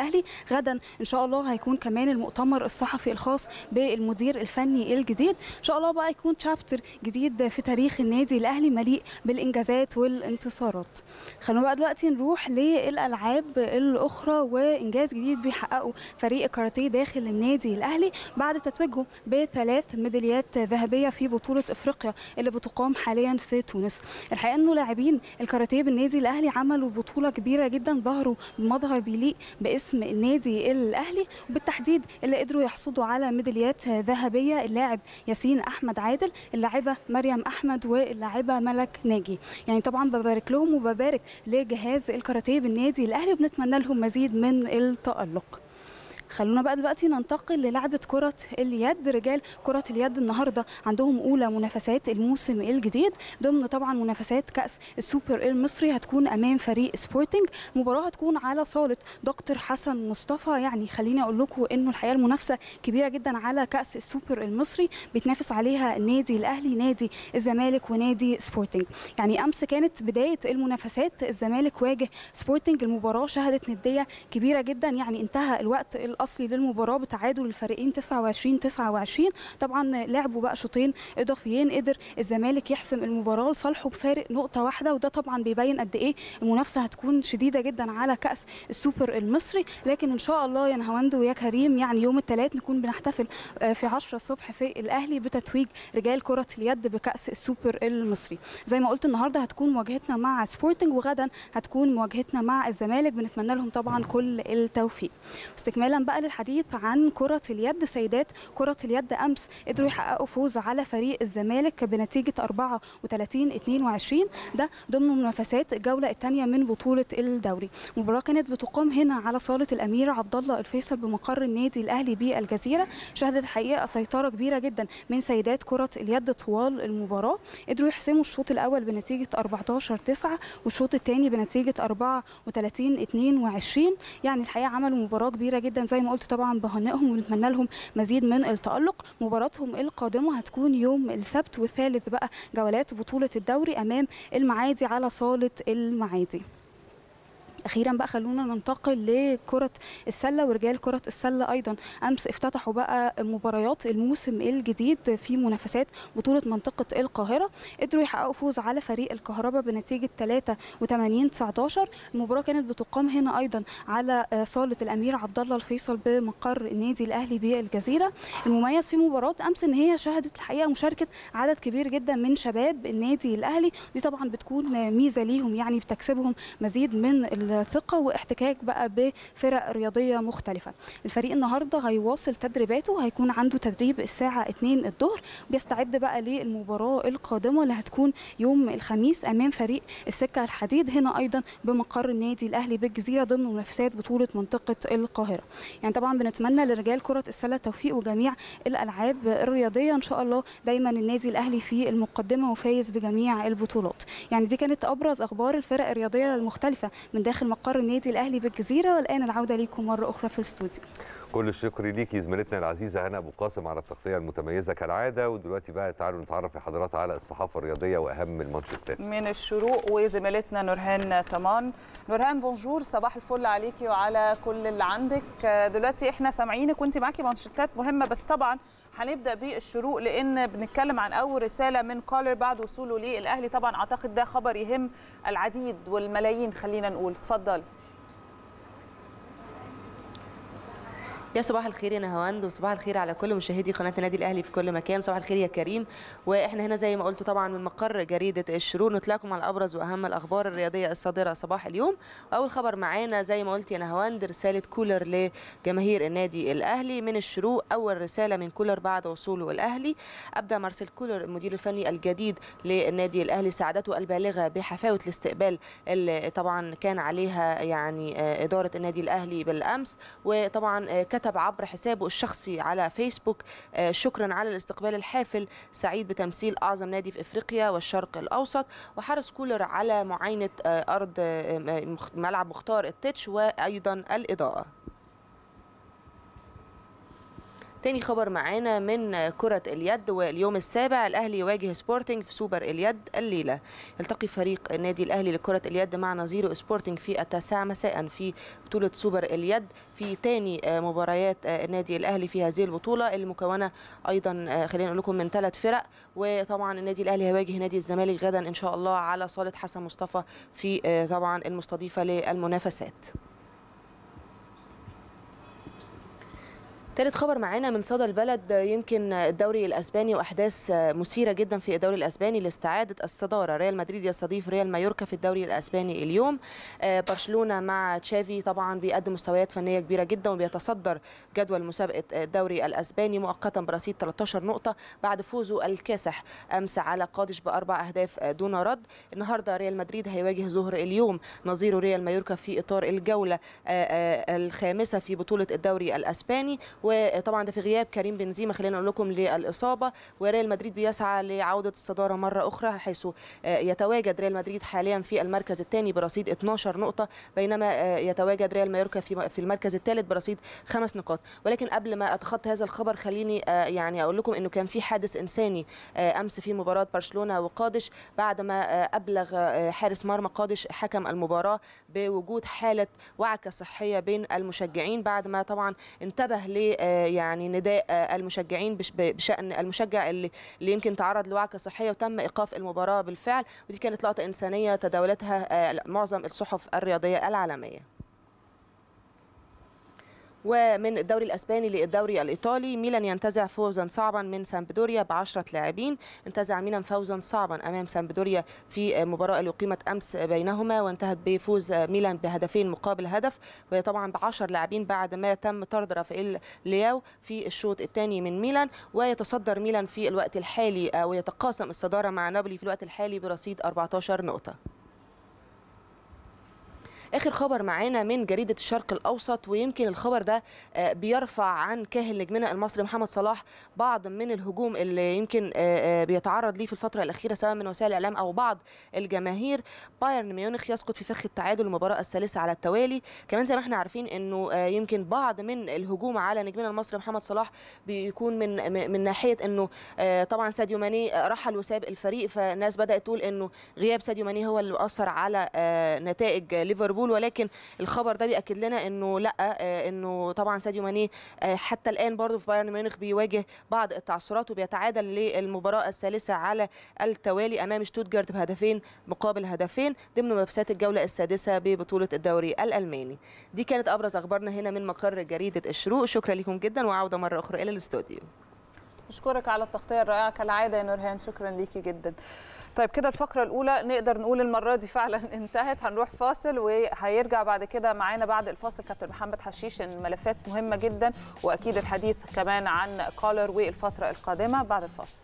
غدا ان شاء الله هيكون كمان المؤتمر الصحفي الخاص بالمدير الفني الجديد ان شاء الله بقى يكون شابتر جديد في تاريخ النادي الاهلي مليء بالانجازات والانتصارات خلونا بقى دلوقتي نروح للالعاب الاخرى وانجاز جديد بيحققه فريق الكاراتيه داخل النادي الاهلي بعد تتويجه بثلاث ميداليات ذهبيه في بطوله افريقيا اللي بتقام حاليا في تونس الحقيقه انه لاعبين الكاراتيه بالنادي الاهلي عملوا بطوله كبيره جدا ظهروا بمظهر بيليق باسم النادي الاهلي وبالتحديد اللي قدروا يحصدوا على ميداليات ذهبيه اللاعب ياسين احمد عادل اللاعبه مريم احمد واللاعبه ملك ناجي يعني طبعا ببارك لهم وببارك لجهاز الكاراتيه بالنادي الاهلي وبنتمنى لهم مزيد من التالق خلونا بقى دلوقتي ننتقل للعبة كرة اليد رجال كرة اليد النهاردة عندهم أولى منافسات الموسم الجديد ضمن طبعا منافسات كأس السوبر المصري هتكون أمام فريق سبورتنج مباراة هتكون على صالة دكتور حسن مصطفى يعني خليني أقول لكم إنه الحقيقة المنافسة كبيرة جدا على كأس السوبر المصري بيتنافس عليها النادي الأهلي نادي الزمالك ونادي سبورتنج يعني أمس كانت بداية المنافسات الزمالك واجه سبورتنج المباراة شهدت ندية كبيرة جدا يعني انتهى الوقت الاصلي للمباراه بتعادل الفريقين 29 29 طبعا لعبوا بقى شوطين اضافيين قدر الزمالك يحسم المباراه لصالحه بفارق نقطه واحده وده طبعا بيبين قد ايه المنافسه هتكون شديده جدا على كاس السوبر المصري لكن ان شاء الله يا نهاوند ويا كريم يعني يوم الثلاث نكون بنحتفل في 10 الصبح في الاهلي بتتويج رجال كره اليد بكاس السوبر المصري زي ما قلت النهارده هتكون مواجهتنا مع سبورتنج وغدا هتكون مواجهتنا مع الزمالك بنتمنى لهم طبعا كل التوفيق استكمالا بقى للحديث عن كرة اليد سيدات كرة اليد أمس قدروا يحققوا فوز على فريق الزمالك بنتيجة 34 22 ده ضمن منافسات الجولة الثانية من بطولة الدوري المباراة كانت بتقام هنا على صالة الأمير عبد الله الفيصل بمقر النادي الأهلي بالجزيرة شهدت الحقيقة سيطرة كبيرة جدا من سيدات كرة اليد طوال المباراة قدروا يحسموا الشوط الأول بنتيجة 14 9 والشوط الثاني بنتيجة 34 22 يعني الحقيقة عملوا مباراة كبيرة جدا زي ما قلت طبعا بهنئهم ونتمنى لهم مزيد من التألق مباراتهم القادمة هتكون يوم السبت والثالث بقى جولات بطولة الدوري أمام المعادي على صالة المعادي اخيرا بقى خلونا ننتقل لكره السله ورجال كره السله ايضا امس افتتحوا بقى مباريات الموسم الجديد في منافسات بطوله منطقه القاهره قدروا يحققوا فوز على فريق الكهرباء بنتيجه 83 19 المباراه كانت بتقام هنا ايضا على صاله الامير عبد الله الفيصل بمقر النادي الاهلي بالجزيره المميز في مباراه امس ان هي شهدت الحقيقه مشاركه عدد كبير جدا من شباب النادي الاهلي دي طبعا بتكون ميزه ليهم يعني بتكسبهم مزيد من الثقة واحتكاك بقى بفرق رياضية مختلفة الفريق النهاردة هيواصل تدريباته هيكون عنده تدريب الساعة 2 الظهر بيستعد بقى للمباراة القادمة اللي هتكون يوم الخميس أمام فريق السكة الحديد هنا أيضا بمقر النادي الأهلي بالجزيرة ضمن منافسات بطولة منطقة القاهرة يعني طبعا بنتمنى لرجال كرة السلة التوفيق وجميع الألعاب الرياضية إن شاء الله دايما النادي الأهلي في المقدمة وفايز بجميع البطولات يعني دي كانت أبرز أخبار الفرق الرياضية المختلفة من داخل مقر النادي الاهلي بالجزيره والان العوده ليكم مره اخرى في الاستوديو كل الشكر ليكي زميلتنا العزيزه هنا ابو قاسم على التغطيه المتميزه كالعاده ودلوقتي بقى تعالوا نتعرف يا حضرات على الصحافه الرياضيه واهم المانشيتات من الشروق وزميلتنا نورهان طمان نورهان بونجور صباح الفل عليكي وعلى كل اللي عندك دلوقتي احنا سامعينك وانت معاكي مانشيتات مهمه بس طبعا هنبدا بالشروق لان بنتكلم عن اول رساله من كولر بعد وصوله للاهلي طبعا اعتقد ده خبر يهم العديد والملايين خلينا نقول اتفضلي يا صباح الخير يا نهاوند وصباح الخير على كل مشاهدي قناه النادي الاهلي في كل مكان صباح الخير يا كريم واحنا هنا زي ما قلت طبعا من مقر جريده الشروق نطلعكم على ابرز واهم الاخبار الرياضيه الصادره صباح اليوم اول خبر معانا زي ما قلت يا نهاوند رساله كولر لجماهير النادي الاهلي من الشروق اول رساله من كولر بعد وصوله الاهلي ابدا مارسيل كولر المدير الفني الجديد للنادي الاهلي سعادته البالغه بحفاوه الاستقبال اللي طبعا كان عليها يعني اداره النادي الاهلي بالامس وطبعا كتب عبر حسابه الشخصي على فيسبوك شكرا على الاستقبال الحافل سعيد بتمثيل اعظم نادي في افريقيا والشرق الاوسط وحرص كولر على معاينه ارض ملعب مختار التتش وايضا الاضاءه تاني خبر معانا من كرة اليد واليوم السابع الأهلي يواجه سبورتنج في سوبر اليد الليلة يلتقي فريق النادي الأهلي لكرة اليد مع نظيره سبورتنج في التاسعة مساء في بطولة سوبر اليد في تاني مباريات النادي الأهلي في هذه البطولة المكونة أيضا خلينا نقول لكم من ثلاث فرق وطبعا النادي الأهلي هيواجه نادي الزمالك غدا إن شاء الله على صالة حسن مصطفى في طبعا المستضيفة للمنافسات ثالث خبر معانا من صدى البلد يمكن الدوري الاسباني واحداث مثيره جدا في الدوري الاسباني لاستعاده الصداره ريال مدريد يستضيف ريال مايوركا في الدوري الاسباني اليوم برشلونه مع تشافي طبعا بيقدم مستويات فنيه كبيره جدا وبيتصدر جدول مسابقه الدوري الاسباني مؤقتا برصيد 13 نقطه بعد فوزه الكاسح امس على قادش باربع اهداف دون رد النهارده ريال مدريد هيواجه ظهر اليوم نظيره ريال مايوركا في اطار الجوله الخامسه في بطوله الدوري الاسباني وطبعا ده في غياب كريم بنزيما خلينا نقول لكم للاصابه وريال مدريد بيسعى لعوده الصداره مره اخرى حيث يتواجد ريال مدريد حاليا في المركز الثاني برصيد 12 نقطه بينما يتواجد ريال مايوركا في في المركز الثالث برصيد خمس نقاط ولكن قبل ما اتخطى هذا الخبر خليني يعني اقول لكم انه كان في حادث انساني امس في مباراه برشلونه وقادش بعد ما ابلغ حارس مرمى قادش حكم المباراه بوجود حاله وعكه صحيه بين المشجعين بعد ما طبعا انتبه ل يعني نداء المشجعين بشان المشجع اللي, اللي يمكن تعرض لوعكه صحيه وتم ايقاف المباراه بالفعل ودي كانت لقطه انسانيه تداولتها معظم الصحف الرياضيه العالميه ومن الدوري الاسباني للدوري الايطالي ميلان ينتزع فوزا صعبا من سامبدوريا ب 10 لاعبين انتزع ميلان فوزا صعبا امام سامبدوريا في مباراه اللي اقيمت امس بينهما وانتهت بفوز ميلان بهدفين مقابل هدف وهي طبعا ب 10 لاعبين بعد ما تم طرد رافائيل لياو في الشوط الثاني من ميلان ويتصدر ميلان في الوقت الحالي ويتقاسم الصداره مع نابولي في الوقت الحالي برصيد 14 نقطه اخر خبر معانا من جريده الشرق الاوسط ويمكن الخبر ده بيرفع عن كاهل نجمنا المصري محمد صلاح بعض من الهجوم اللي يمكن بيتعرض ليه في الفتره الاخيره سواء من وسائل الاعلام او بعض الجماهير بايرن ميونخ يسقط في فخ التعادل المباراه الثالثه على التوالي كمان زي ما احنا عارفين انه يمكن بعض من الهجوم على نجمنا المصري محمد صلاح بيكون من من ناحيه انه طبعا ساديو ماني رحل وساب الفريق فالناس بدات تقول انه غياب ساديو ماني هو اللي اثر على نتائج ليفربول ليفربول ولكن الخبر ده بياكد لنا انه لا انه طبعا ساديو ماني حتى الان برضه في بايرن ميونخ بيواجه بعض التعثرات وبيتعادل للمباراه الثالثه على التوالي امام شتوتجارت بهدفين مقابل هدفين ضمن منافسات الجوله السادسه ببطوله الدوري الالماني دي كانت ابرز اخبارنا هنا من مقر جريده الشروق شكرا لكم جدا وعوده مره اخرى الى الاستوديو اشكرك على التغطيه الرائعه كالعاده يا نورهان شكرا ليكي جدا طيب كده الفقره الاولى نقدر نقول المره دي فعلا انتهت هنروح فاصل وهيرجع بعد كده معانا بعد الفاصل كابتن محمد حشيش الملفات مهمه جدا واكيد الحديث كمان عن كولر والفتره القادمه بعد الفاصل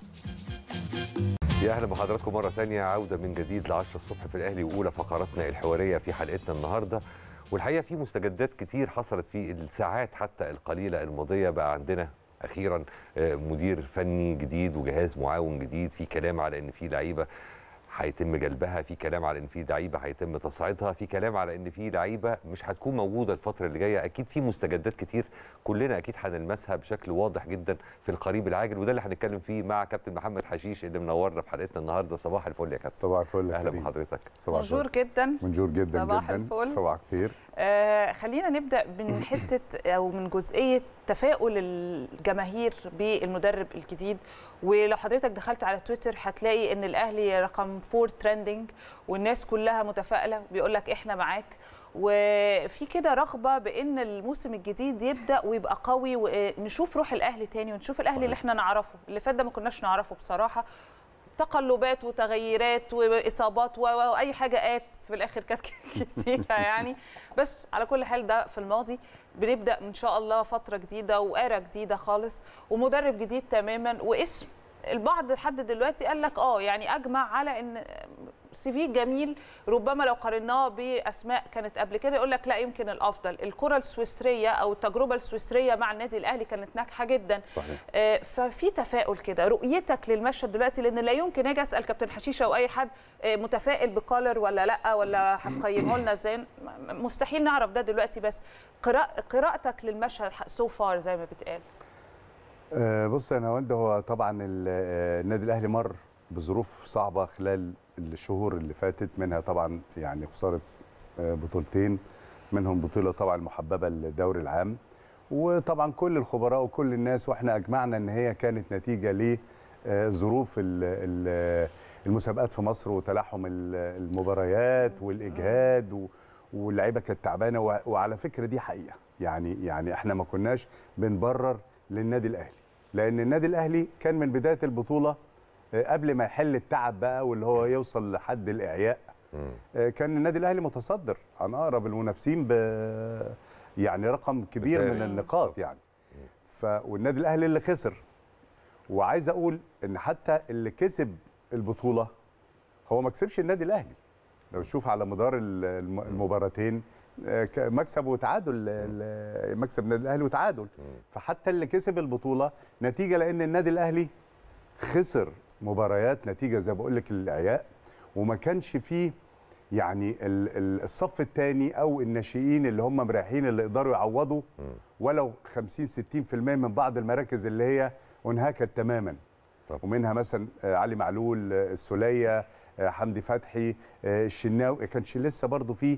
يا اهلا بحضراتكم مره ثانيه عوده من جديد ل 10 الصبح في الاهلي واولى فقراتنا الحواريه في حلقتنا النهارده والحقيقه في مستجدات كتير حصلت في الساعات حتى القليله الماضيه بقى عندنا اخيرا مدير فني جديد وجهاز معاون جديد في كلام على ان في لعيبه هيتم جلبها في كلام على ان في لعيبه هيتم تصعيدها في كلام على ان في لعيبه مش هتكون موجوده الفتره اللي جايه اكيد في مستجدات كتير كلنا اكيد هنلمسها بشكل واضح جدا في القريب العاجل وده اللي هنتكلم فيه مع كابتن محمد حشيش اللي منورنا في حلقتنا النهارده صباح الفل يا كابتن صباح الفل يا اهلا كريم. بحضرتك صباح منجور الفل جدا منجور جدا صباح جدا الفل. صباح الخير آه خلينا نبدا من حته او من جزئيه تفاؤل الجماهير بالمدرب الجديد ولو حضرتك دخلت على تويتر هتلاقي ان الاهلي رقم 4 ترندنج والناس كلها متفائله بيقول لك احنا معاك وفي كده رغبه بان الموسم الجديد يبدا ويبقى قوي ونشوف روح الاهلي تاني ونشوف الاهلي اللي احنا نعرفه اللي فات ده ما كناش نعرفه بصراحه تقلبات وتغيرات واصابات و- و- واي حاجه ات في الاخر كانت كتيره يعني بس على كل حال ده في الماضي بنبدا ان شاء الله فتره جديده وارا جديده خالص ومدرب جديد تماما واسم البعض لحد دلوقتي قال لك اه يعني اجمع على ان سي في جميل ربما لو قارناه باسماء كانت قبل كده يقول لك لا يمكن الافضل الكره السويسريه او التجربه السويسريه مع النادي الاهلي كانت ناجحه جدا صحيح آه، ففي تفاؤل كده رؤيتك للمشهد دلوقتي لان لا يمكن اجي اسال كابتن حشيشه او اي حد آه، متفائل بكولر ولا لا ولا هتقيمه لنا ازاي م- مستحيل نعرف ده دلوقتي بس قراء- قراءتك للمشهد سو فار زي ما بتقال آه، بص يا نهاوند هو طبعا ال- آه، النادي الاهلي مر بظروف صعبه خلال الشهور اللي فاتت منها طبعا يعني خساره آه، بطولتين منهم بطوله طبعا المحببه الدوري العام وطبعا كل الخبراء وكل الناس واحنا اجمعنا ان هي كانت نتيجه لظروف المسابقات في مصر وتلاحم ال- المباريات والاجهاد و- واللعيبه كانت تعبانه و- وعلى فكره دي حقيقه يعني يعني احنا ما كناش بنبرر للنادي الاهلي لان النادي الاهلي كان من بدايه البطوله آه، قبل ما يحل التعب بقى واللي هو يوصل لحد الاعياء آه، كان النادي الاهلي متصدر عن اقرب المنافسين ب يعني رقم كبير من بالتالي. النقاط يعني ف والنادي الاهلي اللي خسر وعايز اقول ان حتى اللي كسب البطوله هو ما كسبش النادي الاهلي لو تشوف على مدار ال- الم- المباراتين آه، ك- مكسب وتعادل ال- مكسب النادي الاهلي وتعادل فحتى اللي كسب البطوله نتيجه لان النادي الاهلي خسر مباريات نتيجه زي ما بقول لك الاعياء وما كانش فيه يعني ال- ال- الصف الثاني او الناشئين اللي هم مريحين اللي يقدروا يعوضوا ولو 50 60% من بعض المراكز اللي هي انهكت تماما طب. ومنها مثلا آه، علي معلول آه، السوليه آه، حمدي فتحي آه، الشناوي كانش لسه برضو في ال-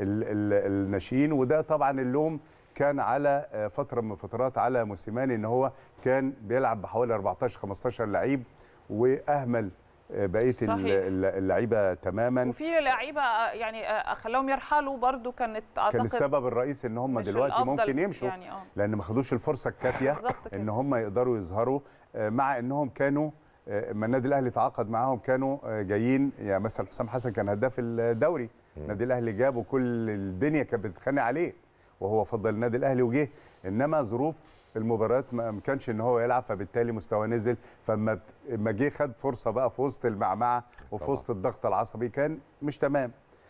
ال- الناشئين وده طبعا اللوم كان على آه، فتره من فترات على موسيماني ان هو كان بيلعب بحوالي 14 15 لعيب واهمل آه، بقيه ال- صحيح. ال- اللعيبه تماما وفي لعيبه آه، يعني آه، خلاهم يرحلوا برضو كانت اعتقد كان السبب الرئيسي ان هم مش دلوقتي الأفضل ممكن يمشوا يعني اه لان ما خدوش الفرصه الكافيه بالظبط كده. ان هم يقدروا يظهروا آه، مع انهم كانوا آه، اما النادي الاهلي تعاقد معاهم كانوا آه، جايين يعني مثلا حسام حسن كان هداف الدوري النادي الاهلي جابه كل الدنيا كانت بتتخانق عليه وهو فضل النادي الاهلي وجه انما ظروف المباريات ما ما كانش ان هو يلعب فبالتالي مستواه نزل فما بت- اما جه خد فرصه بقى في وسط المعمعه وفي طبعا. وسط الضغط العصبي كان مش تمام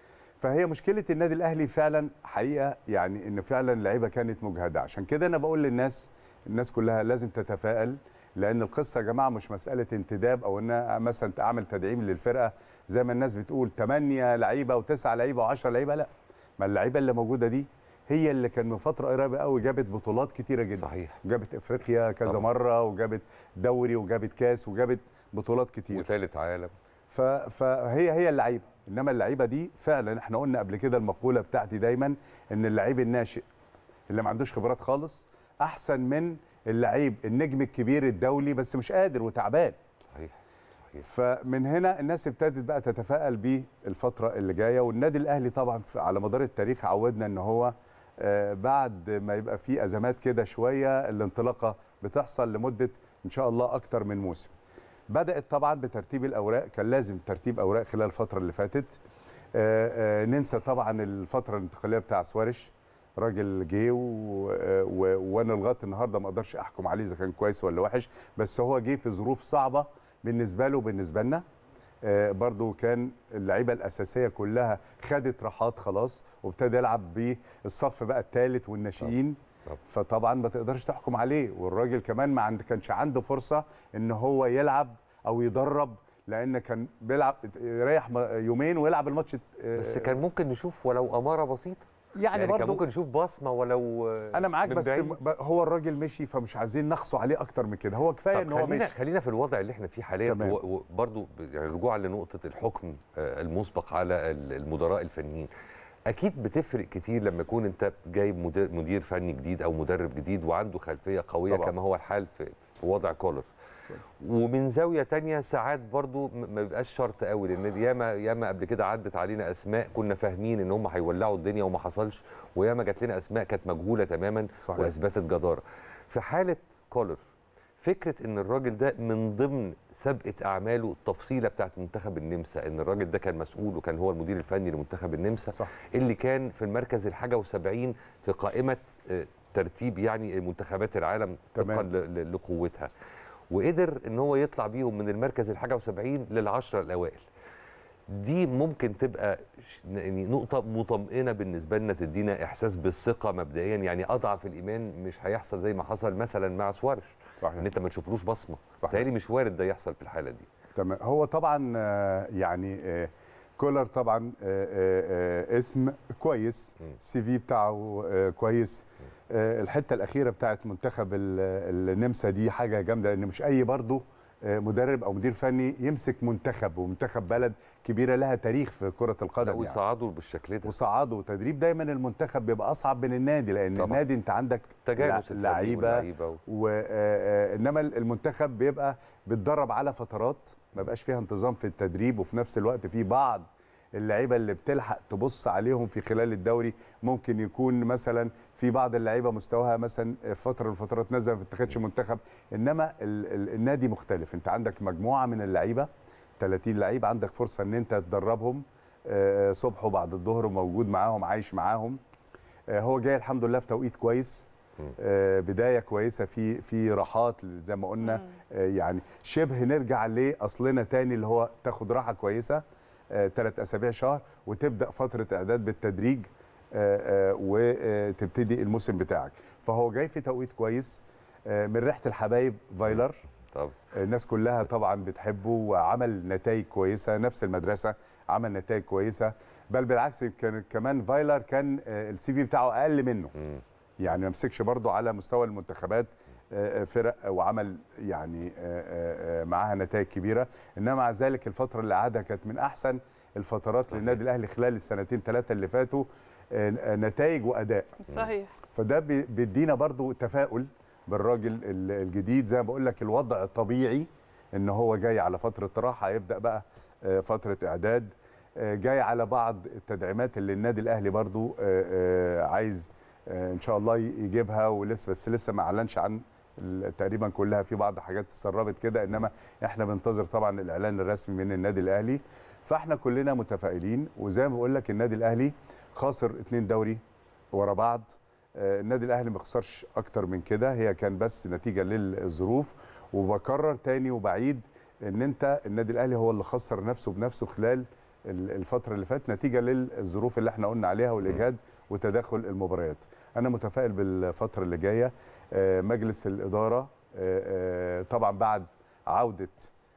فهي مشكله النادي الاهلي فعلا حقيقه يعني ان فعلا اللعيبه كانت مجهده عشان كده انا بقول للناس الناس كلها لازم تتفائل لان القصه يا جماعه مش مساله انتداب او ان أنا مثلا اعمل تدعيم للفرقه زي ما الناس بتقول 8 لعيبه و9 لعيبه و10 لعيبه لا ما اللعيبه اللي موجوده دي هي اللي كان من فتره قريبه قوي جابت بطولات كتيره جدا صحيح جابت افريقيا كذا طبعا. مره وجابت دوري وجابت كاس وجابت بطولات كتير وثالث عالم ف- فهي هي اللعيبه انما اللعيبه دي فعلا احنا قلنا قبل كده المقوله بتاعتي دايما ان اللعيب الناشئ اللي ما عندوش خبرات خالص احسن من اللعيب النجم الكبير الدولي بس مش قادر وتعبان صحيح صحيح فمن هنا الناس ابتدت بقى تتفائل بالفتره اللي جايه والنادي الاهلي طبعا في- على مدار التاريخ عودنا ان هو آه، بعد ما يبقى في ازمات كده شويه الانطلاقه بتحصل لمده ان شاء الله اكتر من موسم بدات طبعا بترتيب الاوراق كان لازم ترتيب اوراق خلال الفتره اللي فاتت آه، آه، ننسى طبعا الفتره الانتقاليه بتاع سوارش راجل جه و- و- وانا لغايه النهارده ما اقدرش احكم عليه اذا كان كويس ولا وحش بس هو جه في ظروف صعبه بالنسبه له وبالنسبه لنا آه، برضو كان اللعيبه الاساسيه كلها خدت راحات خلاص وابتدى يلعب بالصف بقى الثالث والناشئين طبعا. فطبعا ما تقدرش تحكم عليه والراجل كمان ما عند كانش عنده فرصه ان هو يلعب او يدرب لان كان بيلعب يريح م- يومين ويلعب الماتش آه، بس كان ممكن نشوف ولو اماره بسيطه يعني, يعني, كان برضو ممكن نشوف بصمه ولو آه، انا معاك من بس بعيد. م- ب- هو الراجل مشي فمش عايزين نقصوا عليه اكتر من كده هو كفايه طب ان هو خلينا مشي خلينا في الوضع اللي احنا فيه حاليا تمام. وبرضه يعني رجوعا لنقطه الحكم آه، المسبق على ال- المدراء الفنيين اكيد بتفرق كتير لما يكون انت جايب مدير, مدير فني جديد او مدرب جديد وعنده خلفيه قويه طبعا. كما هو الحال في, في وضع كولر ومن زاويه تانية ساعات برضو م- ما بيبقاش شرط قوي لان ياما ياما قبل كده عدت علينا اسماء كنا فاهمين ان هم هيولعوا الدنيا وما حصلش وياما جات لنا اسماء كانت مجهوله تماما صحيح. واثبتت جداره في حاله كولر فكره ان الراجل ده من ضمن سابقه اعماله التفصيله بتاعت منتخب النمسا ان الراجل ده كان مسؤول وكان هو المدير الفني لمنتخب النمسا صح. اللي كان في المركز الحاجه و70 في قائمه آه، ترتيب يعني منتخبات العالم طبقا تمام. ل- ل- لقوتها وقدر ان هو يطلع بيهم من المركز الحاجه و70 للعشره الاوائل دي ممكن تبقى ش- يعني نقطة مطمئنة بالنسبة لنا تدينا إحساس بالثقة مبدئيا يعني أضعف الإيمان مش هيحصل زي ما حصل مثلا مع سوارش صحيح إن أنت ما تشوفلوش بصمة صحيح. تهيألي مش وارد ده يحصل في الحالة دي تمام هو طبعا آه، يعني آه، كولر طبعا آه، آه، آه، اسم كويس مم. السي في بتاعه آه، كويس آه، الحته الاخيره بتاعت منتخب ال- النمسا دي حاجه جامده لان مش اي برضه آه، مدرب او مدير فني يمسك منتخب ومنتخب بلد كبيره لها تاريخ في كره لا، القدم يعني. ويصعدوا بالشكل ده وصعدوا تدريب دايما المنتخب بيبقى اصعب من النادي لان طبعا. النادي انت عندك تجانس لع- لعيبه و... وانما المنتخب بيبقى بيتدرب على فترات ما بقاش فيها انتظام في التدريب وفي نفس الوقت في بعض اللعيبه اللي بتلحق تبص عليهم في خلال الدوري ممكن يكون مثلا في بعض اللعيبه مستواها مثلا فتره من الفترات نزل ما اتخذش منتخب انما ال ال النادي مختلف انت عندك مجموعه من اللعيبه 30 لعيب عندك فرصه ان انت تدربهم آه، صبح وبعد الظهر وموجود معاهم عايش معاهم آه، هو جاي الحمد لله في توقيت كويس آه، بدايه كويسه في في راحات زي ما قلنا آه، يعني شبه نرجع لاصلنا تاني اللي هو تاخد راحه كويسه ثلاث اسابيع شهر وتبدا فتره اعداد بالتدريج آه، آه، وتبتدي الموسم بتاعك فهو جاي في توقيت كويس آه، من ريحه الحبايب فايلر طب الناس كلها طبعا بتحبه وعمل نتائج كويسه نفس المدرسه عمل نتائج كويسه بل بالعكس كان كمان فايلر كان آه، السي في بتاعه اقل منه مم. يعني ما مسكش برضه على مستوى المنتخبات آه، آه، فرق وعمل يعني آه، آه، آه، معاها نتائج كبيره انما مع ذلك الفتره اللي قعدها كانت من احسن الفترات صحيح. للنادي الاهلي خلال السنتين ثلاثه اللي فاتوا آه، آه، نتائج واداء صحيح فده بي- بيدينا برضو تفاؤل بالراجل ال- الجديد زي ما بقول لك الوضع طبيعي ان هو جاي على فتره راحه يبدا بقى آه، فتره اعداد آه، جاي على بعض التدعيمات اللي النادي الاهلي برضو آه، آه، عايز آه، ان شاء الله يجيبها ولسه بس لسه ما اعلنش عن ال- تقريبا كلها في بعض حاجات اتسربت كده انما احنا بننتظر طبعا الاعلان الرسمي من النادي الاهلي فاحنا كلنا متفائلين وزي ما بقول لك النادي الاهلي خاسر اتنين دوري ورا بعض آه، النادي الاهلي ما خسرش اكتر من كده هي كان بس نتيجه للظروف وبكرر تاني وبعيد ان انت النادي الاهلي هو اللي خسر نفسه بنفسه خلال ال- الفتره اللي فاتت نتيجه للظروف اللي احنا قلنا عليها والاجهاد وتداخل المباريات انا متفائل بالفتره اللي جايه آه، مجلس الاداره آه، آه، طبعا بعد عوده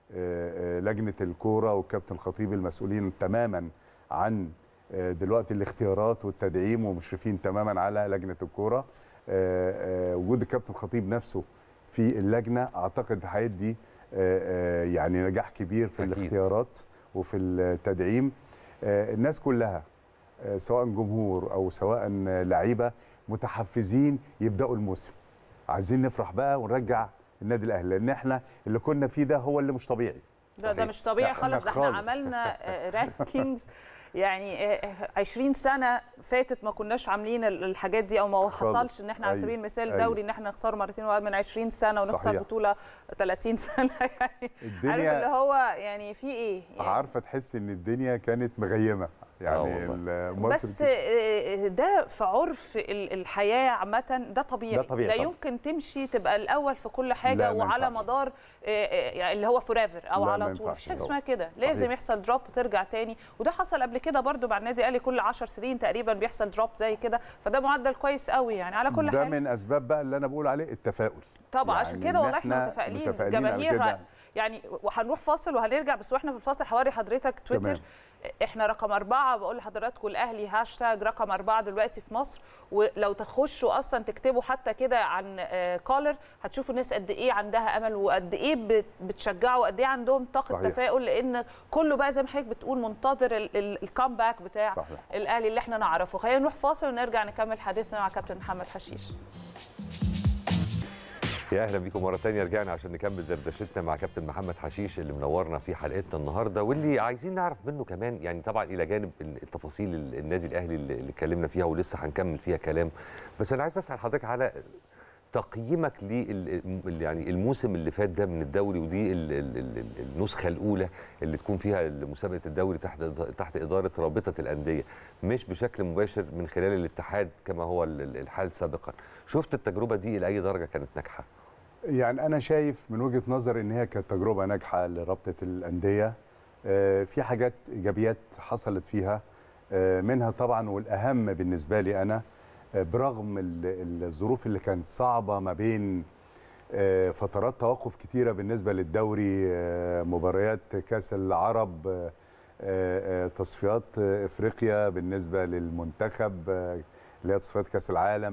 آه، آه، لجنه الكوره والكابتن الخطيب المسؤولين تماما عن آه، دلوقتي الاختيارات والتدعيم ومشرفين تماما على لجنه الكوره آه، آه، وجود الكابتن الخطيب نفسه في اللجنه اعتقد هيدي آه، آه، يعني نجاح كبير في أكيد. الاختيارات وفي التدعيم آه، الناس كلها آه، سواء جمهور او سواء لعيبه متحفزين يبداوا الموسم عايزين نفرح بقى ونرجع النادي الاهلي لان احنا اللي كنا فيه ده هو اللي مش طبيعي ده ده صحيح. مش طبيعي لا، خالص ده احنا خالص. عملنا رانكينجز يعني آه، 20 سنه فاتت ما كناش عاملين ال- الحاجات دي او ما خالص. حصلش ان احنا على أيوة. سبيل المثال أيوة. دوري ان احنا نخسر مرتين ورا بعض من 20 سنه ونخسر صحيح. بطوله 30 سنه يعني عارف اللي الدنيا هو يعني في ايه يعني عارفه تحس ان الدنيا كانت مغيمه آه يعني والله. ال- مصر بس آه، ده في عرف ال- الحياه عامه ده طبيعي ده طبيعي لا طبعا. يمكن تمشي تبقى الاول في كل حاجه لا، ما وعلى ينفعش. مدار آه، آه، يعني اللي هو فوريفر او لا، على ما طول ينفعش مفيش حاجه طبعا. اسمها كده لازم صحيح. يحصل دروب وترجع تاني وده حصل قبل كده برضو مع النادي الاهلي كل 10 سنين تقريبا بيحصل دروب زي كده فده معدل كويس قوي يعني على كل ده حال من اسباب بقى اللي انا بقول عليه التفاؤل طبعا عشان يعني كده إن والله احنا إحنا متفائلين متفائلين على الجماهير كده. ه- يعني وهنروح فاصل وهنرجع بس واحنا في الفاصل حواري حضرتك تويتر تمام. احنا رقم أربعة بقول لحضراتكم الأهلي هاشتاج رقم أربعة دلوقتي في مصر ولو تخشوا أصلا تكتبوا حتى كده عن آه، كولر هتشوفوا الناس قد إيه عندها أمل وقد إيه بت- بتشجعوا وقد إيه عندهم طاقة صحيح. تفاؤل لأن كله بقى زي ما حضرتك بتقول منتظر ال- ال- الكامباك بتاع صحيح. الأهلي اللي احنا نعرفه خلينا نروح فاصل ونرجع نكمل حديثنا مع كابتن محمد حشيش يا اهلا بيكم مره تانية رجعنا عشان نكمل دردشتنا مع كابتن محمد حشيش اللي منورنا في حلقتنا النهارده واللي عايزين نعرف منه كمان يعني طبعا الى جانب التفاصيل ال- النادي الاهلي اللي اللي اتكلمنا فيها ولسه هنكمل فيها كلام بس انا عايز اسال حضرتك على تقييمك لل يعني الموسم اللي فات ده من الدوري ودي ال- ال- ال- النسخه الاولى اللي تكون فيها مسابقه الدوري تحت تحت اداره رابطه الانديه مش بشكل مباشر من خلال الاتحاد كما هو ال- ال- الحال سابقا شفت التجربه دي الى اي درجه كانت ناجحه يعني انا شايف من وجهه نظري ان هي كانت تجربه ناجحه لرابطه الانديه آه، في حاجات ايجابيات حصلت فيها آه، منها طبعا والاهم بالنسبه لي انا آه، برغم ال- ال- الظروف اللي كانت صعبه ما بين آه، فترات توقف كتيره بالنسبه للدوري آه، مباريات كاس العرب آه، آه، آه، تصفيات آه، افريقيا بالنسبه للمنتخب آه، اللي هي تصفيات كاس العالم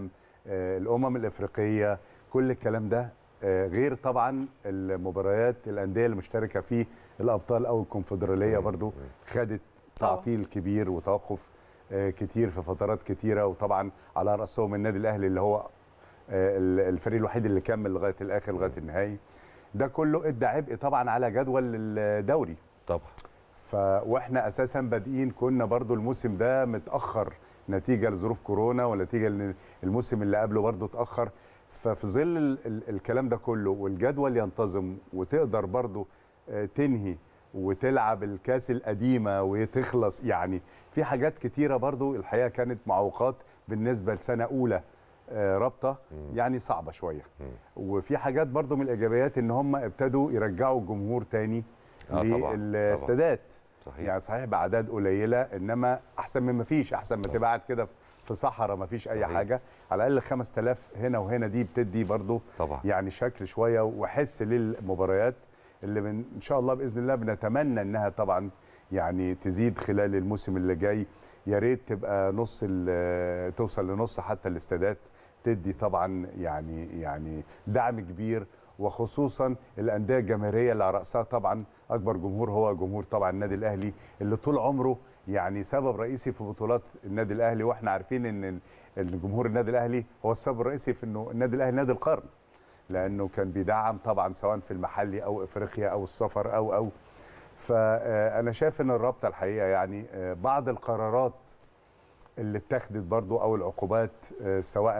آه، الامم الافريقيه كل الكلام ده آه، غير طبعا المباريات الانديه المشتركه في الابطال او الكونفدراليه برضو خدت طبعاً. تعطيل كبير وتوقف آه، كتير في فترات كتيره وطبعا على راسهم النادي الاهلي اللي هو آه، الفريق الوحيد اللي كمل لغايه الاخر لغايه النهائي ده كله ادى عبء طبعا على جدول الدوري طبعا ف واحنا اساسا بادئين كنا برضو الموسم ده متاخر نتيجه لظروف كورونا ونتيجه لان الموسم اللي قبله برضو اتاخر ففي ظل ال ال الكلام ده كله والجدول ينتظم وتقدر برضو آه، تنهي وتلعب الكاس القديمه وتخلص يعني في حاجات كتيره برضو الحقيقه كانت معوقات بالنسبه لسنه اولى آه، رابطه يعني صعبه شويه وفي حاجات برضو من الايجابيات ان هم ابتدوا يرجعوا الجمهور تاني آه، طبعاً، طبعاً. للاستادات صحيح يعني صحيح باعداد قليله انما احسن من ما فيش احسن ما طبعا. تبقى قاعد كده في صحراء ما فيش اي صحيح. حاجه على الاقل 5000 هنا وهنا دي بتدي برضو طبعا يعني شكل شويه وحس للمباريات اللي من ان شاء الله باذن الله بنتمنى انها طبعا يعني تزيد خلال الموسم اللي جاي يا ريت تبقى نص ال- توصل لنص حتى الاستادات تدي طبعا يعني يعني دعم كبير وخصوصا الانديه الجماهيريه اللي على راسها طبعا اكبر جمهور هو جمهور طبعا النادي الاهلي اللي طول عمره يعني سبب رئيسي في بطولات النادي الاهلي واحنا عارفين ان ال- ان جمهور النادي الاهلي هو السبب الرئيسي في انه النادي الاهلي نادي القرن لانه كان بيدعم طبعا سواء في المحلي او افريقيا او السفر او او فانا شايف ان الرابطه الحقيقه يعني آه، بعض القرارات اللي اتخذت برضو او العقوبات آه، سواء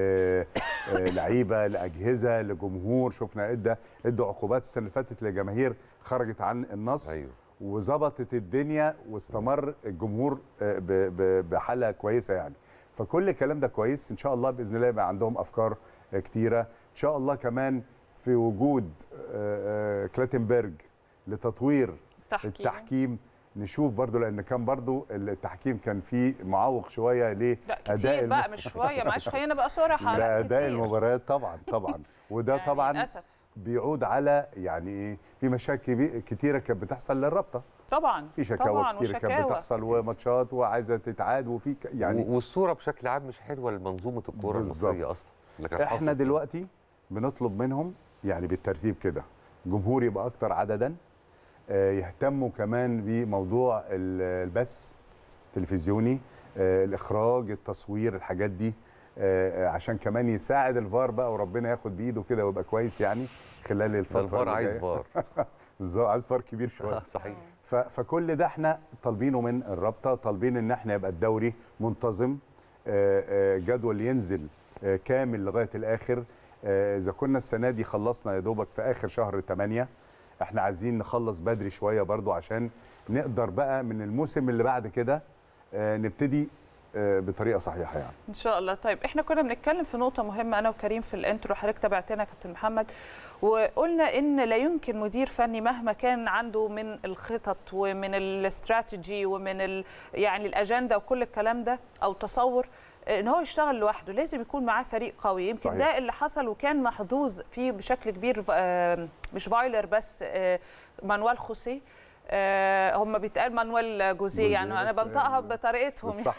للعيبه لاجهزه لجمهور شفنا ادى ادى عقوبات السنه اللي فاتت لجماهير خرجت عن النص ايوه وظبطت الدنيا واستمر الجمهور آه، ب- ب- بحاله كويسه يعني فكل الكلام ده كويس ان شاء الله باذن الله يبقى عندهم افكار آه، كتيره ان شاء الله كمان في وجود آه، آه، كلاتنبرج لتطوير تحكيم. التحكيم نشوف برضو لان كان برضو التحكيم كان فيه معوق شويه ليه لا أداء كتير الم- بقى مش شويه معلش خلينا بقى صراحه لا لاداء كتير. المباريات طبعا طبعا وده يعني طبعا للاسف بيعود على يعني ايه في مشاكل كبي- كتيره كانت بتحصل للرابطه طبعا في شكاوى طبعا كتير كانت وشكاوى. بتحصل وماتشات وعايزه تتعاد وفي ك- يعني يعني والصوره بشكل عام مش حلوه لمنظومه الكوره بالظبط. المصريه اصلا اللي كانت احنا حاصلة. دلوقتي بنطلب منهم يعني بالترتيب كده جمهور يبقى اكتر عددا آه، يهتموا كمان بموضوع ال- البث التلفزيوني آه، الاخراج التصوير الحاجات دي آه، آه، عشان كمان يساعد الفار بقى وربنا ياخد بايده كده ويبقى كويس يعني خلال ده الفتره الفار اللي عايز جاية. فار بالظبط عايز فار كبير شويه صحيح ف- فكل ده احنا طالبينه من الرابطه طالبين ان احنا يبقى الدوري منتظم آه، آه، جدول ينزل آه، كامل لغايه الاخر آه، اذا كنا السنه دي خلصنا يا دوبك في اخر شهر 8 احنا عايزين نخلص بدري شويه برضو عشان نقدر بقى من الموسم اللي بعد كده آه، نبتدي آه، بطريقه صحيحه يعني ان شاء الله طيب احنا كنا بنتكلم في نقطه مهمه انا وكريم في الانترو حضرتك تابعتنا يا كابتن محمد وقلنا ان لا يمكن مدير فني مهما كان عنده من الخطط ومن الاستراتيجي ومن ال يعني الاجنده وكل الكلام ده او تصور ان هو يشتغل لوحده لازم يكون معاه فريق قوي يمكن صحيح. ده اللي حصل وكان محظوظ فيه بشكل كبير آه، مش فايلر بس آه، مانويل خوسيه آه، هم بيتقال مانويل جوزيه يعني جوزيه انا بس، بنطقها آه، بطريقتهم صح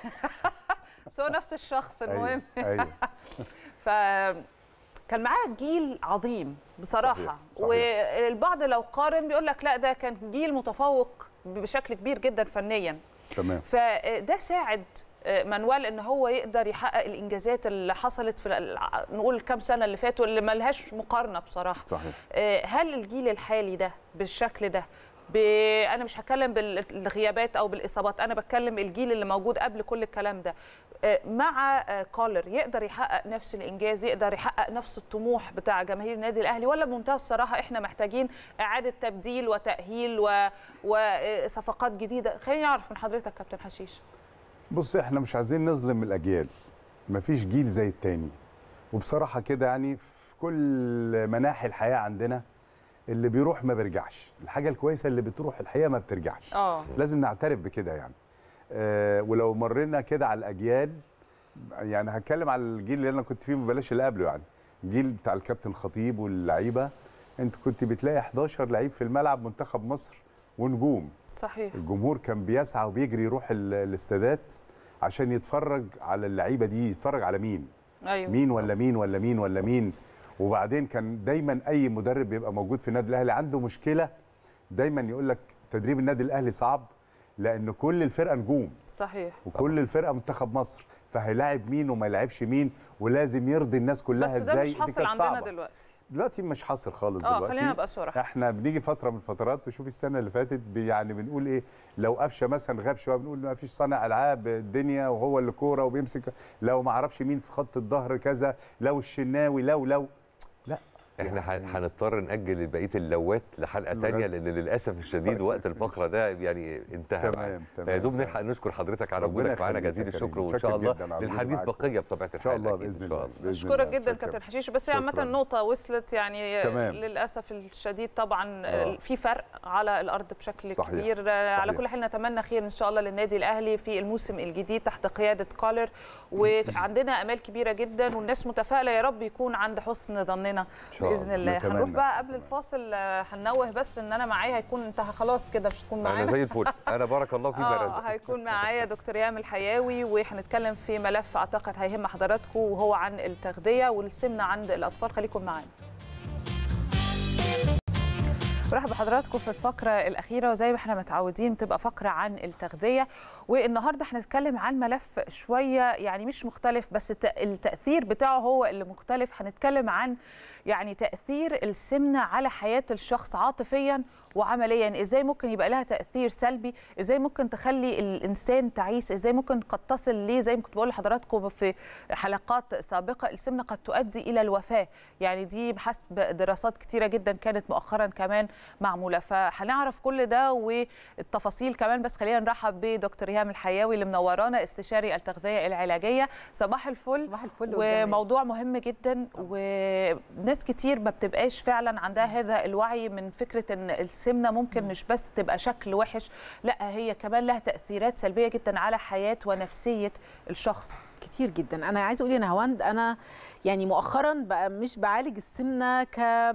بس هو نفس الشخص المهم ايوه ايوه ف كان معاه جيل عظيم بصراحه صحيح، صحيح. والبعض لو قارن بيقول لك لا ده كان جيل متفوق بشكل كبير جدا فنيا تمام فده ساعد مانويل ان هو يقدر يحقق الانجازات اللي حصلت في ال- نقول كام سنه اللي فاتوا اللي ملهاش مقارنه بصراحه صحيح هل الجيل الحالي ده بالشكل ده ب... انا مش هتكلم بالغيابات او بالاصابات انا بتكلم الجيل اللي موجود قبل كل الكلام ده آه، مع آه، كولر يقدر يحقق نفس الانجاز يقدر يحقق نفس الطموح بتاع جماهير النادي الاهلي ولا بمنتهى الصراحه احنا محتاجين اعاده تبديل وتاهيل و... وصفقات جديده خليني اعرف من حضرتك كابتن حشيش بص احنا مش عايزين نظلم الاجيال مفيش جيل زي التاني وبصراحه كده يعني في كل مناحي الحياه عندنا اللي بيروح ما بيرجعش الحاجه الكويسه اللي بتروح الحقيقه ما بترجعش اه لازم نعترف بكده يعني آه ولو مرينا كده على الاجيال يعني هتكلم على الجيل اللي انا كنت فيه بلاش اللي قبله يعني الجيل بتاع الكابتن خطيب واللعيبه انت كنت بتلاقي 11 لعيب في الملعب منتخب مصر ونجوم صحيح الجمهور كان بيسعى وبيجري يروح ال- الاستادات عشان يتفرج على اللعيبه دي يتفرج على مين ايوه مين ولا مين ولا مين ولا مين وبعدين كان دايما اي مدرب بيبقى موجود في النادي الاهلي عنده مشكله دايما يقول لك تدريب النادي الاهلي صعب لان كل الفرقه نجوم صحيح وكل الفرقه منتخب مصر فهيلاعب مين وما يلعبش مين ولازم يرضي الناس كلها بس ده ازاي مش دي حاصل كانت عندنا صعبة. دلوقتي دلوقتي مش حاصل خالص اه دلوقتي خلينا نبقى صراحه احنا بنيجي فتره من الفترات وشوف السنه اللي فاتت بي- يعني بنقول ايه لو قفشه مثلا غاب شويه بنقول ما فيش صانع العاب الدنيا وهو اللي كوره وبيمسك لو ما اعرفش مين في خط الظهر كذا لو الشناوي لو لو لا احنا ح- يعني- هنضطر ناجل بقيه اللوات لحلقه لغاية- تانية لان للاسف الشديد وقت الفقره ده يعني انتهى تمام، معانا. تمام، فيا دوب تمام. نلحق نشكر حضرتك على ربنا وجودك معانا يخليك يا جزيل كريم. الشكر وان متشكر شاء الله جداً على وجودي للحديث معاكم. بقيه بطبيعه ان شاء الحال الله أكيد باذن إن شاء الله بإذن اشكرك الله. جدا متشكر. كابتن حشيش بس هي عامه شكراً. النقطه وصلت يعني تمام. للاسف الشديد طبعا آه. في فرق على الارض بشكل صحيح. كبير على صحيح. كل حال نتمنى خير ان شاء الله للنادي الاهلي في الموسم الجديد تحت قياده كولر وعندنا امال كبيره جدا والناس متفائله يا رب يكون عند حسن ظننا شاء باذن الله. الله نتمنى. هنروح بقى قبل الفاصل آه، هننوه بس ان انا معايا هيكون انت خلاص كده مش هتكون انا معانا زي الفل انا بارك الله فيك يا اه رزق هيكون معايا دكتور يامل الحياوي وهنتكلم في ملف اعتقد هيهم حضراتكم وهو عن التغذيه والسمنه عند الاطفال خليكم معانا برحب بحضراتكم في الفقرة الأخيرة وزي ما احنا متعودين بتبقى فقرة عن التغذية والنهاردة هنتكلم عن ملف شوية يعني مش مختلف بس الت- التأثير بتاعه هو اللي مختلف هنتكلم عن يعني تأثير السمنة على حياة الشخص عاطفيا وعمليا ازاي ممكن يبقى لها تأثير سلبي ازاي ممكن تخلي الإنسان تعيس ازاي ممكن قد تصل ليه زي ما كنت بقول لحضراتكم في حلقات سابقة السمنة قد تؤدي إلى الوفاة يعني دي بحسب دراسات كتيرة جدا كانت مؤخرا كمان معمولة فهنعرف كل ده والتفاصيل كمان بس خلينا نرحب بدكتور هيام الحياوي اللي منورانا استشاري التغذية العلاجية صباح الفل صباح الفل والجمال. وموضوع مهم جدا وناس كتير ما بتبقاش فعلا عندها هذا الوعي من فكرة ان السمنة ممكن مش بس تبقى شكل وحش لا هي كمان لها تأثيرات سلبية جدا على حياة ونفسية الشخص كتير جدا انا عايزه اقول يا نهاوند انا يعني مؤخرا بقى مش بعالج السمنه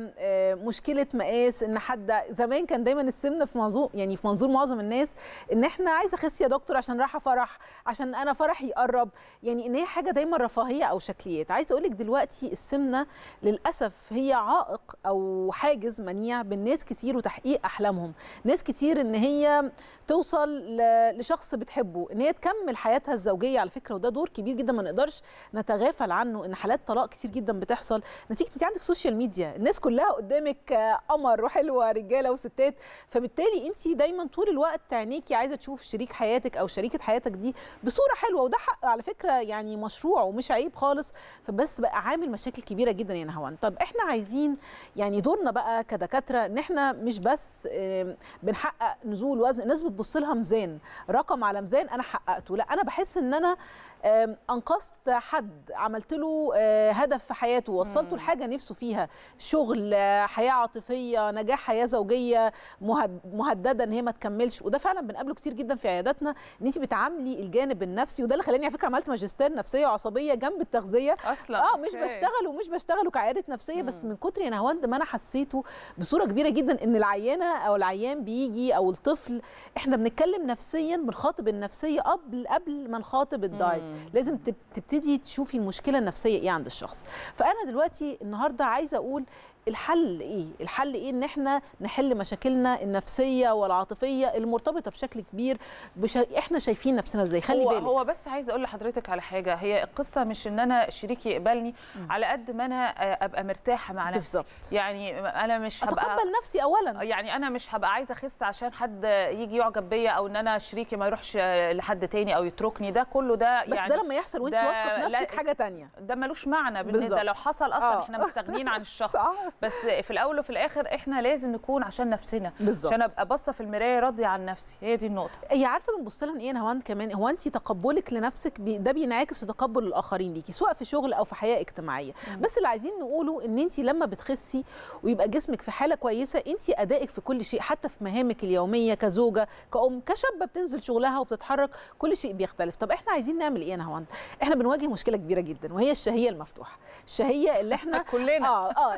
كمشكله مقاس ان حد زمان كان دايما السمنه في منظور يعني في منظور معظم الناس ان احنا عايزه اخس يا دكتور عشان رايحه فرح عشان انا فرحي يقرب يعني ان هي حاجه دايما رفاهيه او شكليات عايزه اقول لك دلوقتي السمنه للاسف هي عائق او حاجز منيع بالناس كتير وتحقيق احلامهم ناس كتير ان هي توصل ل- لشخص بتحبه ان هي تكمل حياتها الزوجيه على فكره وده دور كبير جدا ما نقدرش نتغافل عنه ان حالات طلاق كتير جدا بتحصل نتيجه انت عندك سوشيال ميديا الناس كلها قدامك آه، قمر وحلوه رجاله وستات فبالتالي انت دايما طول الوقت عينيكي عايزه تشوف شريك حياتك او شريكه حياتك دي بصوره حلوه وده حق على فكره يعني مشروع ومش عيب خالص فبس بقى عامل مشاكل كبيره جدا يا نهوان طب احنا عايزين يعني دورنا بقى كدكاتره ان احنا مش بس آم، بنحقق نزول وزن الناس بتبص لها ميزان رقم على ميزان انا حققته لا انا بحس ان انا آم، انقذت حد عملت له آه، هدف في حياته وصلته لحاجه نفسه فيها شغل آه، حياه عاطفيه نجاح حياه زوجيه مهد- مهدده ان هي ما تكملش وده فعلا بنقابله كتير جدا في عياداتنا ان انت بتعاملي الجانب النفسي وده اللي خلاني على فكره عملت ماجستير نفسيه وعصبيه جنب التغذيه اصلا اه مش أوكي. بشتغل ومش بشتغله كعياده نفسيه بس من كتر يا نهاوند ما انا حسيته بصوره كبيره جدا ان العيانه او العيان بيجي او الطفل احنا بنتكلم نفسيا بنخاطب النفسيه قبل قبل ما نخاطب الدايت لازم تب- تبتدي تشوفي المشكله النفسيه ايه عند الشخص فانا دلوقتي النهارده عايزه اقول الحل ايه الحل ايه ان احنا نحل مشاكلنا النفسيه والعاطفيه المرتبطه بشكل كبير بش... احنا شايفين نفسنا ازاي خلي هو بالك هو بس عايزه اقول لحضرتك على حاجه هي القصه مش ان انا شريكي يقبلني على قد ما انا آه، ابقى مرتاحه مع نفسي بالظبط. يعني انا مش هبقى اتقبل نفسي اولا يعني انا مش هبقى عايزه اخس عشان حد يجي يعجب بيا او ان انا شريكي ما يروحش آه، لحد تاني او يتركني ده كله ده بس يعني ده لما يحصل وانت ده واثقه في نفسك لا- حاجه تانية ده ملوش معنى بالنسبه بالظبط. لو حصل اصلا آه. احنا مستغنيين عن الشخص صح. بس في الاول وفي الاخر احنا لازم نكون عشان نفسنا بالظبط. عشان ابقى باصه في المرايه راضيه عن نفسي هي دي النقطه هي عارفه بنبص لها ايه هو انت كمان هو انت تقبلك لنفسك بي ده بينعكس في تقبل الاخرين ليكي سواء في شغل او في حياه اجتماعيه بس اللي عايزين نقوله ان انت لما بتخسي ويبقى جسمك في حاله كويسه انت ادائك في كل شيء حتى في مهامك اليوميه كزوجه كأم كشابه بتنزل شغلها وبتتحرك كل شيء بيختلف طب احنا عايزين نعمل ايه يا نهاوند احنا بنواجه مشكله كبيره جدا وهي الشهيه المفتوحه الشهيه اللي احنا كلنا اه اه اللي هي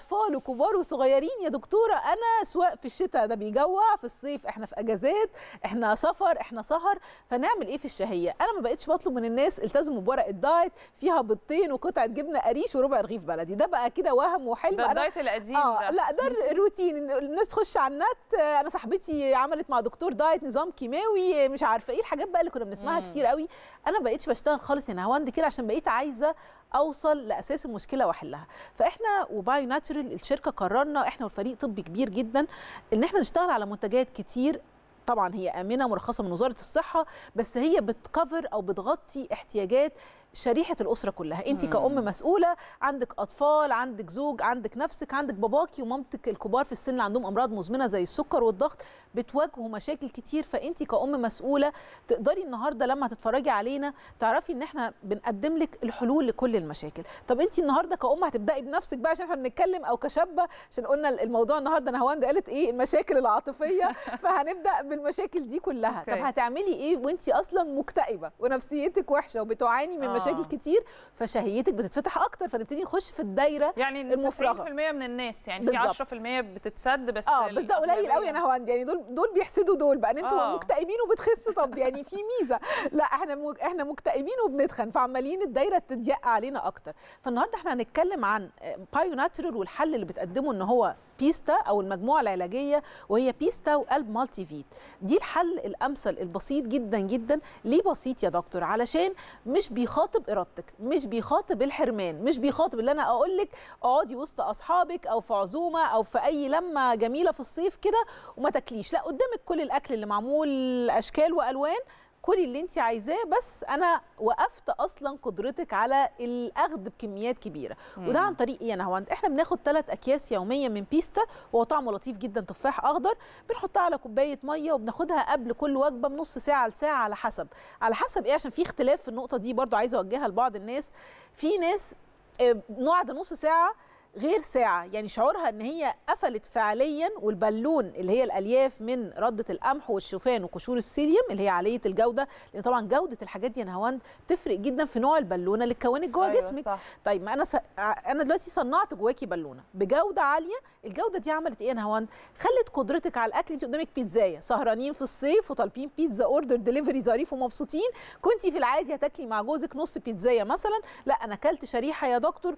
اطفال وكبار وصغيرين يا دكتوره انا سواء في الشتاء ده بيجوع في الصيف احنا في اجازات احنا سفر احنا سهر فنعمل ايه في الشهيه انا ما بقتش بطلب من الناس التزموا بورق الدايت فيها بيضتين وقطعه جبنه قريش وربع رغيف بلدي ده بقى كده وهم وحلم ده أنا- الدايت القديم اه ده لا ده الروتين إن الناس تخش على النت آه، انا صاحبتي عملت مع دكتور دايت نظام كيماوي آه، مش عارفه ايه الحاجات بقى اللي كنا بنسمعها مم. كتير قوي انا ما بقتش بشتغل خالص هنا هوند كده عشان بقيت عايزه اوصل لاساس المشكله واحلها فاحنا وبايو ناتشرال الشركه قررنا احنا والفريق طبي كبير جدا ان احنا نشتغل على منتجات كتير طبعا هي امنه مرخصه من وزاره الصحه بس هي بتكفر او بتغطي احتياجات شريحه الاسره كلها انت مم. كأم مسؤوله عندك اطفال عندك زوج عندك نفسك عندك باباكي ومامتك الكبار في السن اللي عندهم امراض مزمنه زي السكر والضغط بتواجهوا مشاكل كتير فانت كأم مسؤوله تقدري النهارده لما تتفرجي علينا تعرفي ان احنا بنقدم لك الحلول لكل المشاكل طب انت النهارده كأم هتبداي بنفسك بقى عشان احنا بنتكلم او كشابه عشان قلنا الموضوع النهارده نهاوند قالت ايه المشاكل العاطفيه فهنبدا بالمشاكل دي كلها طب أوكي. هتعملي ايه وانت اصلا مكتئبه ونفسيتك وحشه وبتعاني من آه. مشاكل كتير فشهيتك بتتفتح اكتر فنبتدي نخش في الدايره يعني المفرغة. 90% من الناس يعني بالظبط. في 10% بتتسد بس اه بس ده قليل قوي الأغلبية- انا هوند يعني دول دول بيحسدوا دول بقى ان انتوا آه. مكتئبين وبتخسوا طب يعني في ميزه لا احنا مك... احنا مكتئبين وبنتخن فعمالين الدايره تضيق علينا اكتر فالنهارده احنا هنتكلم عن بايو ناتشرال والحل اللي بتقدمه ان هو بيستا او المجموعه العلاجيه وهي بيستا وقلب مالتي فيت دي الحل الامثل البسيط جدا جدا ليه بسيط يا دكتور علشان مش بيخاطب ارادتك مش بيخاطب الحرمان مش بيخاطب اللي انا اقول لك اقعدي وسط اصحابك او في عزومه او في اي لمه جميله في الصيف كده وما تاكليش لا قدامك كل الاكل اللي معمول اشكال والوان كلي اللي انت عايزاه بس انا وقفت اصلا قدرتك على الاخذ بكميات كبيره وده عن طريق ايه انا هو احنا بناخد ثلاث اكياس يوميا من بيستا وهو طعمه لطيف جدا تفاح اخضر بنحطها على كوبايه ميه وبناخدها قبل كل وجبه بنص ساعه لساعه على حسب على حسب ايه عشان في اختلاف في النقطه دي برضو عايزه اوجهها لبعض الناس في ناس آه، نوع ده نص ساعه غير ساعة يعني شعورها ان هي قفلت فعليا والبالون اللي هي الالياف من ردة القمح والشوفان وقشور السيليوم اللي هي عالية الجودة لان طبعا جودة الحاجات دي يا نهاوند تفرق جدا في نوع البالونة اللي اتكونت جوه أيوة جسمك صح. طيب ما انا س... انا دلوقتي صنعت جواكي بالونه بجوده عاليه الجوده دي عملت ايه يا نهاوند خلت قدرتك على الاكل انت قدامك بيتزايه سهرانين في الصيف وطالبين بيتزا اوردر ديليفري ظريف ومبسوطين كنتي في العادي هتاكلي مع جوزك نص بيتزايه مثلا لا انا اكلت شريحه يا دكتور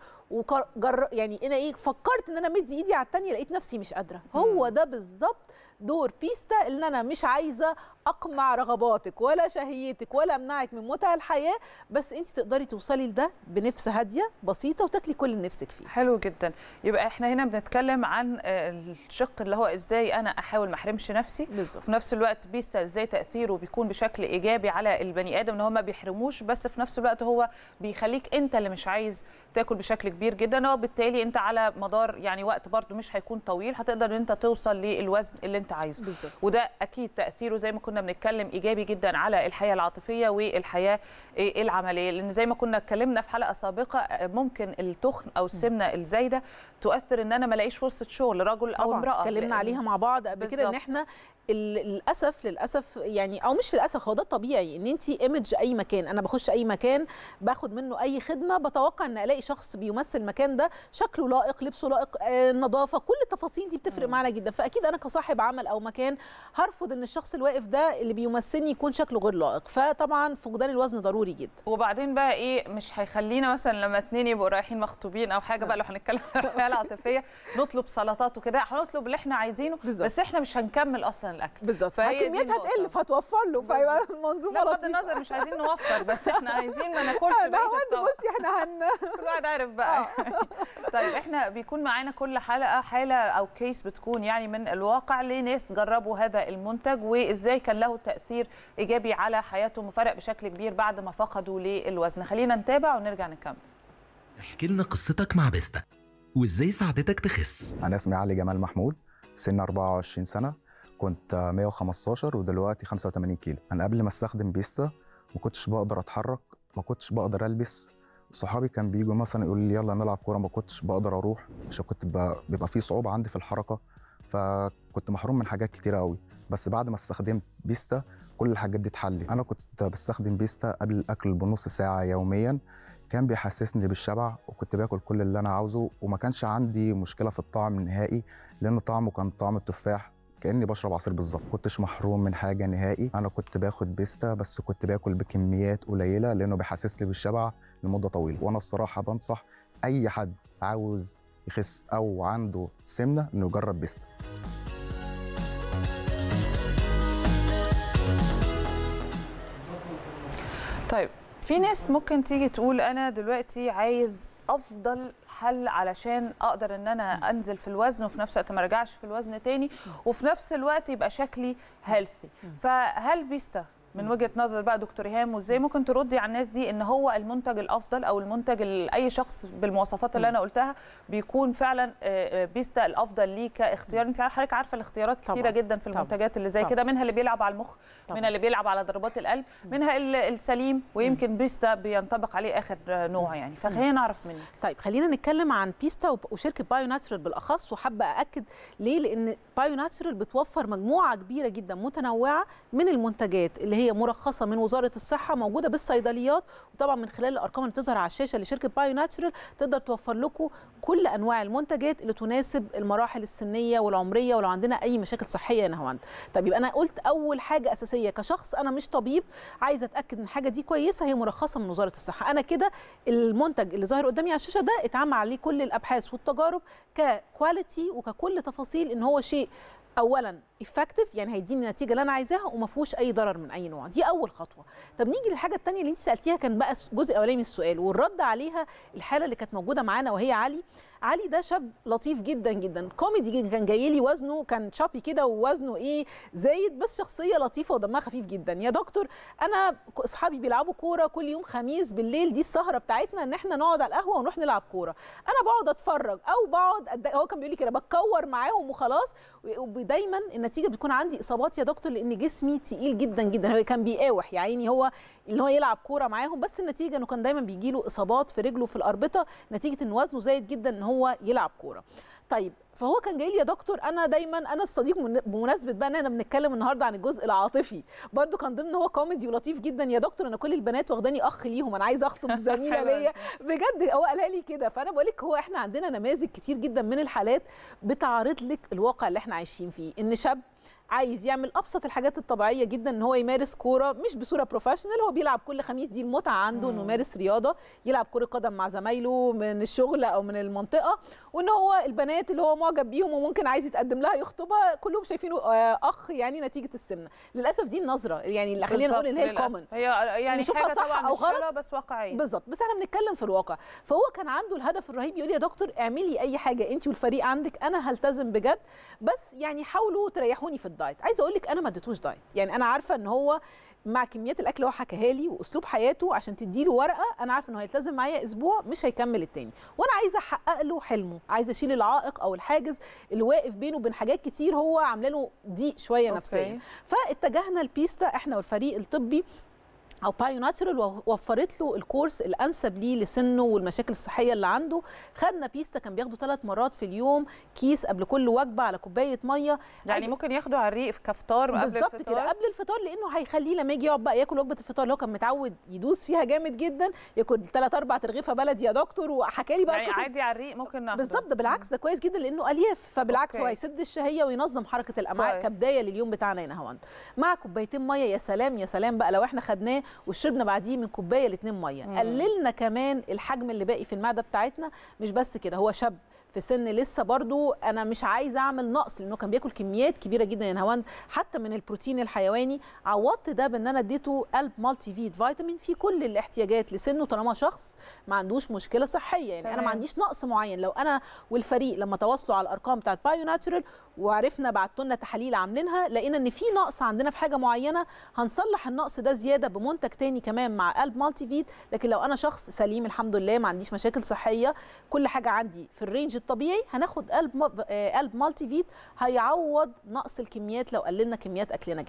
وجر يعني انا ايه فكرت ان انا مدي ايدي على الثانيه لقيت نفسي مش قادره هو ده بالظبط دور بيستا اللي انا مش عايزه اقمع رغباتك ولا شهيتك ولا امنعك من متع الحياه بس انت تقدري توصلي لده بنفس هاديه بسيطه وتاكلي كل اللي نفسك فيه حلو جدا يبقى احنا هنا بنتكلم عن آه، الشق اللي هو ازاي انا احاول ما احرمش نفسي بالظبط في نفس الوقت بيستا ازاي تاثيره بيكون بشكل ايجابي على البني ادم ان هو ما بيحرموش بس في نفس الوقت هو بيخليك انت اللي مش عايز تاكل بشكل كبير جدا وبالتالي انت على مدار يعني وقت برضو مش هيكون طويل هتقدر ان انت توصل للوزن اللي انت عايزه بالظبط وده اكيد تاثيره زي ما كنا بنتكلم ايجابي جدا على الحياه العاطفيه والحياه إيه العمليه لان زي ما كنا اتكلمنا في حلقه سابقه آه، ممكن التخن او السمنه الزايده تؤثر ان انا ما الاقيش فرصه شغل رجل او طبعا امراه اتكلمنا لأن- عليها مع بعض قبل كده ان بالظبط. احنا ال- للاسف للاسف يعني او مش للاسف هو ده الطبيعي ان انت ايمج اي مكان انا بخش اي مكان باخد منه اي خدمه بتوقع ان الاقي شخص بيمثل المكان ده شكله لائق لبسه لائق آه، النظافه كل التفاصيل دي بتفرق معانا جدا فاكيد انا كصاحب عمل او مكان هرفض ان الشخص الواقف ده اللي بيمثلني يكون شكله غير لائق فطبعا فقدان الوزن ضروري جدا وبعدين بقى ايه مش هيخلينا مثلا لما اتنين يبقوا رايحين مخطوبين او حاجه بقى لو هنتكلم عن الحياه العاطفيه نطلب سلطات وكده هنطلب اللي احنا عايزينه بالظبط. بس احنا مش هنكمل اصلا الاكل بالظبط فهي دي فكميات النقطة. هتقل فهتوفر له فيبقى المنظومه لا بغض لطيفه النظر مش عايزين نوفر بس احنا عايزين ما ناكلش لا بقيه هو انت الطبق بصي احنا هن كل واحد عارف بقى طيب احنا بيكون معانا كل حلقه حاله او كيس بتكون يعني من الواقع لناس جربوا هذا المنتج وازاي كان له تاثير ايجابي على حياتهم وفرق بشكل كبير بعد ما فقدوا للوزن خلينا نتابع ونرجع نكمل احكي لنا قصتك مع بيستا وازاي ساعدتك تخس أنا اسمي علي جمال محمود سن 24 سنة كنت 115 ودلوقتي 85 كيلو أنا قبل ما استخدم بيستا ما كنتش بقدر أتحرك ما كنتش بقدر ألبس صحابي كان بيجوا مثلا يقولوا لي يلا نلعب كورة ما كنتش بقدر أروح عشان كنت ب- بيبقى في صعوبة عندي في الحركة فكنت محروم من حاجات كتيرة قوي بس بعد ما استخدمت بيستا كل الحاجات دي اتحلت أنا كنت بستخدم بيستا قبل الأكل بنص ساعة يوميا كان بيحسسني بالشبع وكنت باكل كل اللي انا عاوزه وما كانش عندي مشكله في الطعم نهائي لان طعمه كان طعم التفاح كاني بشرب عصير بالظبط كنتش محروم من حاجه نهائي انا كنت باخد بيستا بس كنت باكل بكميات قليله لانه بيحسسني بالشبع لمده طويله وانا الصراحه بنصح اي حد عاوز يخس او عنده سمنه انه يجرب بيستا طيب في ناس ممكن تيجي تقول انا دلوقتي عايز افضل حل علشان اقدر ان انا انزل في الوزن وفي نفس الوقت ما ارجعش في الوزن تاني وفي نفس الوقت يبقى شكلي هيلثي فهل بيستا من وجهه نظر بقى دكتور ايهام وازاي ممكن تردي على الناس دي ان هو المنتج الافضل او المنتج ال- اي شخص بالمواصفات اللي انا قلتها بيكون فعلا آه، آه، بيستا الافضل ليه كاختيار انت عارفه حضرتك عارفه الاختيارات كتيره طبعاً. جدا في طبعاً. المنتجات اللي زي طبعاً. كده منها اللي بيلعب على المخ طبعاً. منها اللي بيلعب على ضربات القلب منها ال- السليم ويمكن بيستا بينطبق عليه اخر نوع يعني فخلينا نعرف منك طيب خلينا نتكلم عن بيستا وب- وشركه بايو ناتشرال بالاخص وحابه ااكد ليه لان بايو ناتشرال بتوفر مجموعه كبيره جدا متنوعه من المنتجات اللي هي مرخصه من وزاره الصحه موجوده بالصيدليات وطبعا من خلال الارقام اللي بتظهر على الشاشه لشركه بايو ناتشرال تقدر توفر لكم كل انواع المنتجات اللي تناسب المراحل السنيه والعمريه ولو عندنا اي مشاكل صحيه يا نهاوند طيب يبقى انا قلت اول حاجه اساسيه كشخص انا مش طبيب عايزه اتاكد ان الحاجه دي كويسه هي مرخصه من وزاره الصحه انا كده المنتج اللي ظاهر قدامي على الشاشه ده اتعمل عليه كل الابحاث والتجارب ككواليتي وككل تفاصيل ان هو شيء اولا افكتيف يعني هيديني النتيجه اللي انا عايزاها وما فيهوش اي ضرر من اي نوع دي اول خطوه طب نيجي للحاجه الثانيه اللي انت سالتيها كان بقى الجزء الاولاني من السؤال والرد عليها الحاله اللي كانت موجوده معانا وهي علي علي ده شاب لطيف جدا جدا كوميدي جدا كان جاي لي وزنه كان شابي كده ووزنه ايه زايد بس شخصيه لطيفه ودمها خفيف جدا يا دكتور انا ك- اصحابي بيلعبوا كوره كل يوم خميس بالليل دي السهره بتاعتنا ان احنا نقعد على القهوه ونروح نلعب كوره انا بقعد اتفرج او بقعد أد- هو كان بيقول لي كده بتكور معاهم وخلاص ودايما النتيجه بتكون عندي اصابات يا دكتور لان جسمي تقيل جدا جدا هو كان بيقاوح يا عيني هو اللي هو يلعب كوره معاهم بس النتيجه انه كان دايما بيجي له اصابات في رجله في الاربطه نتيجه ان وزنه زايد جدا ان هو يلعب كوره طيب فهو كان جاي لي يا دكتور انا دايما انا الصديق من- بمناسبه بقى ان احنا بنتكلم النهارده عن الجزء العاطفي برضو كان ضمن هو كوميدي ولطيف جدا يا دكتور انا كل البنات واخداني اخ ليهم انا عايزه اخطب زميله حلوة ليا بجد هو قالها لي كده فانا بقول لك هو احنا عندنا نماذج كتير جدا من الحالات بتعرض لك الواقع اللي احنا عايشين فيه ان شاب عايز يعمل ابسط الحاجات الطبيعيه جدا ان هو يمارس كوره مش بصوره بروفيشنال هو بيلعب كل خميس دي المتعه عنده انه يمارس رياضه يلعب كره قدم مع زمايله من الشغل او من المنطقه وان هو البنات اللي هو معجب بيهم وممكن عايز يتقدم لها يخطبها كلهم شايفينه آه، اخ يعني نتيجه السمنه للاسف دي النظره يعني اللي خلينا نقول ان هي بالظبط، الكومن للأسف. هي يعني نشوفها حاجة صح طبعاً أو مش غلط. حلوة بس واقعيه بالظبط بس احنا بنتكلم في الواقع فهو كان عنده الهدف الرهيب يقول لي يا دكتور اعملي اي حاجه انت والفريق عندك انا هلتزم بجد بس يعني حاولوا تريحوني في الدايت عايزه اقول لك انا ما اديتوش دايت يعني انا عارفه ان هو مع كميات الاكل اللي هو حكاها لي واسلوب حياته عشان تدي له ورقه انا عارفه انه هيلتزم معايا اسبوع مش هيكمل التاني وانا عايزه احقق له حلمه عايزه اشيل العائق او الحاجز اللي واقف بينه وبين حاجات كتير هو عامله له ضيق شويه أوكي. نفسيا فاتجهنا لبيستا احنا والفريق الطبي او بايو ناتشرال وفرت له الكورس الانسب ليه لسنه والمشاكل الصحيه اللي عنده خدنا بيستا كان بياخده ثلاث مرات في اليوم كيس قبل كل وجبه على كوبايه ميه يعني ممكن ياخدوا على الريق في كفطار قبل بالظبط الفطار؟ كده قبل الفطار لانه هيخليه لما يجي يقعد بقى ياكل وجبه الفطار اللي هو كان متعود يدوس فيها جامد جدا ياكل ثلاث اربع ترغيفه بلدي يا دكتور وحكى لي بقى يعني قصص- عادي على الريق ممكن ناخده بالظبط ده بالعكس ده كويس جدا لانه الياف فبالعكس هو أوكي. هيسد الشهيه وينظم حركه الامعاء كويس. كبدايه لليوم بتاعنا يا نهاوند مع كوبايتين ميه يا سلام يا سلام بقى لو احنا خدناه وشربنا بعديه من كوبايه لاتنين ميه مم. قللنا كمان الحجم اللي باقي في المعده بتاعتنا مش بس كده هو شاب في سن لسه برضو انا مش عايزه اعمل نقص لانه كان بياكل كميات كبيره جدا يا نهاوند حتى من البروتين الحيواني عوضت ده بان انا اديته قلب مالتي فيت فيتامين فيه كل الاحتياجات لسنه طالما شخص ما عندوش مشكله صحيه يعني انا تمام. ما عنديش نقص معين لو انا والفريق لما تواصلوا على الارقام بتاعت بايو ناتشرال وعرفنا بعتوا لنا تحاليل عاملينها لقينا ان في نقص عندنا في حاجه معينه هنصلح النقص ده زياده بمنتج تاني كمان مع قلب مالتي فيت لكن لو انا شخص سليم الحمد لله ما عنديش مشاكل صحيه كل حاجه عندي في الرينج الطبيعي هناخد قلب م- آه، قلب مالتي فيت هيعوض نقص الكميات لو قللنا كميات اكلنا جامد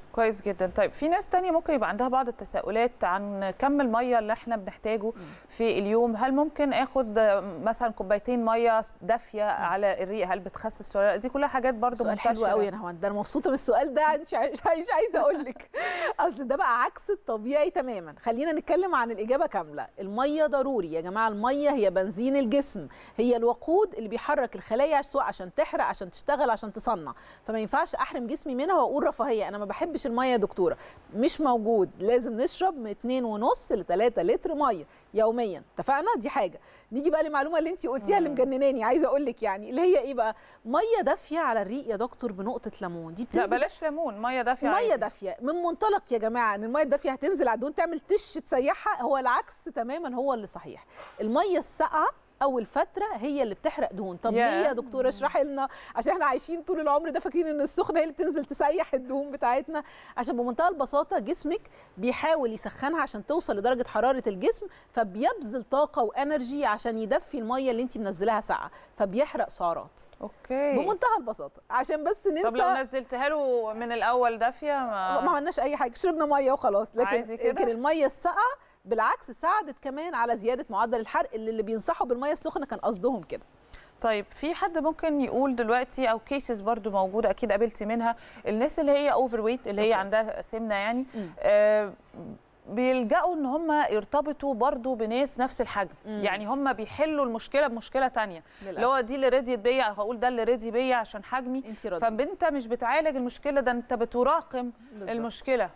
كويس جدا طيب في ناس تانية ممكن يبقى عندها بعض التساؤلات عن كم المية اللي احنا بنحتاجه في اليوم هل ممكن اخد مثلا كوبايتين مية دافية على الريق هل بتخسس ولا لا؟ دي كلها حاجات برضو سؤال حلو منتشرة. قوي يا نهاوند ده انا مبسوطه بالسؤال ده مش عايز- مش عايزه اقول لك اصل ده بقى عكس الطبيعي تماما خلينا نتكلم عن الاجابه كامله الميه ضروري يا جماعه الميه هي بنزين الجسم هي الوقود اللي بيحرك الخلايا سواء عشان تحرق عشان تشتغل عشان تصنع فما ينفعش احرم جسمي منها واقول رفاهيه انا ما بحبش الميه يا دكتوره مش موجود لازم نشرب من 2.5 ل 3 لتر ميه يوميا اتفقنا دي حاجه نيجي بقى للمعلومه اللي انت قلتيها اللي مجنناني عايزه اقول لك يعني اللي هي ايه بقى ميه دافيه على الريق يا دكتور بنقطه ليمون دي لا بتنزل بلاش ليمون ميه دافية ميه عادي. دافيه من منطلق يا جماعه ان الميه الدافيه هتنزل على الدهون تعمل تش تسيحها هو العكس تماما هو اللي صحيح الميه الساقعه اول فتره هي اللي بتحرق دهون طب ياه. ليه يا دكتوره اشرحي لنا عشان احنا عايشين طول العمر ده فاكرين ان السخنه هي اللي بتنزل تسيح الدهون بتاعتنا عشان بمنتهى البساطه جسمك بيحاول يسخنها عشان توصل لدرجه حراره الجسم فبيبذل طاقه وانرجي عشان يدفي الميه اللي انت منزلاها ساقعه فبيحرق سعرات اوكي بمنتهى البساطه عشان بس ننسى طب لو نزلتها له من الاول دافيه ما, ما عملناش اي حاجه شربنا ميه وخلاص لكن عادي كده؟ لكن الميه الساقعه بالعكس ساعدت كمان على زياده معدل الحرق اللي, اللي بينصحوا بالميه السخنه كان قصدهم كده طيب في حد ممكن يقول دلوقتي او كيسز برضو موجوده اكيد قابلتي منها الناس اللي هي اوفر ويت اللي هي عندها سمنه يعني آه بيلجأوا ان هم يرتبطوا برضو بناس نفس الحجم مم. يعني هم بيحلوا المشكله بمشكله تانية للأسف. اللي هو دي اللي رضيت بيا أو هقول ده اللي رضي بيا عشان حجمي انت رديتي. فانت مش بتعالج المشكله ده انت بتراقم بالظبط. المشكله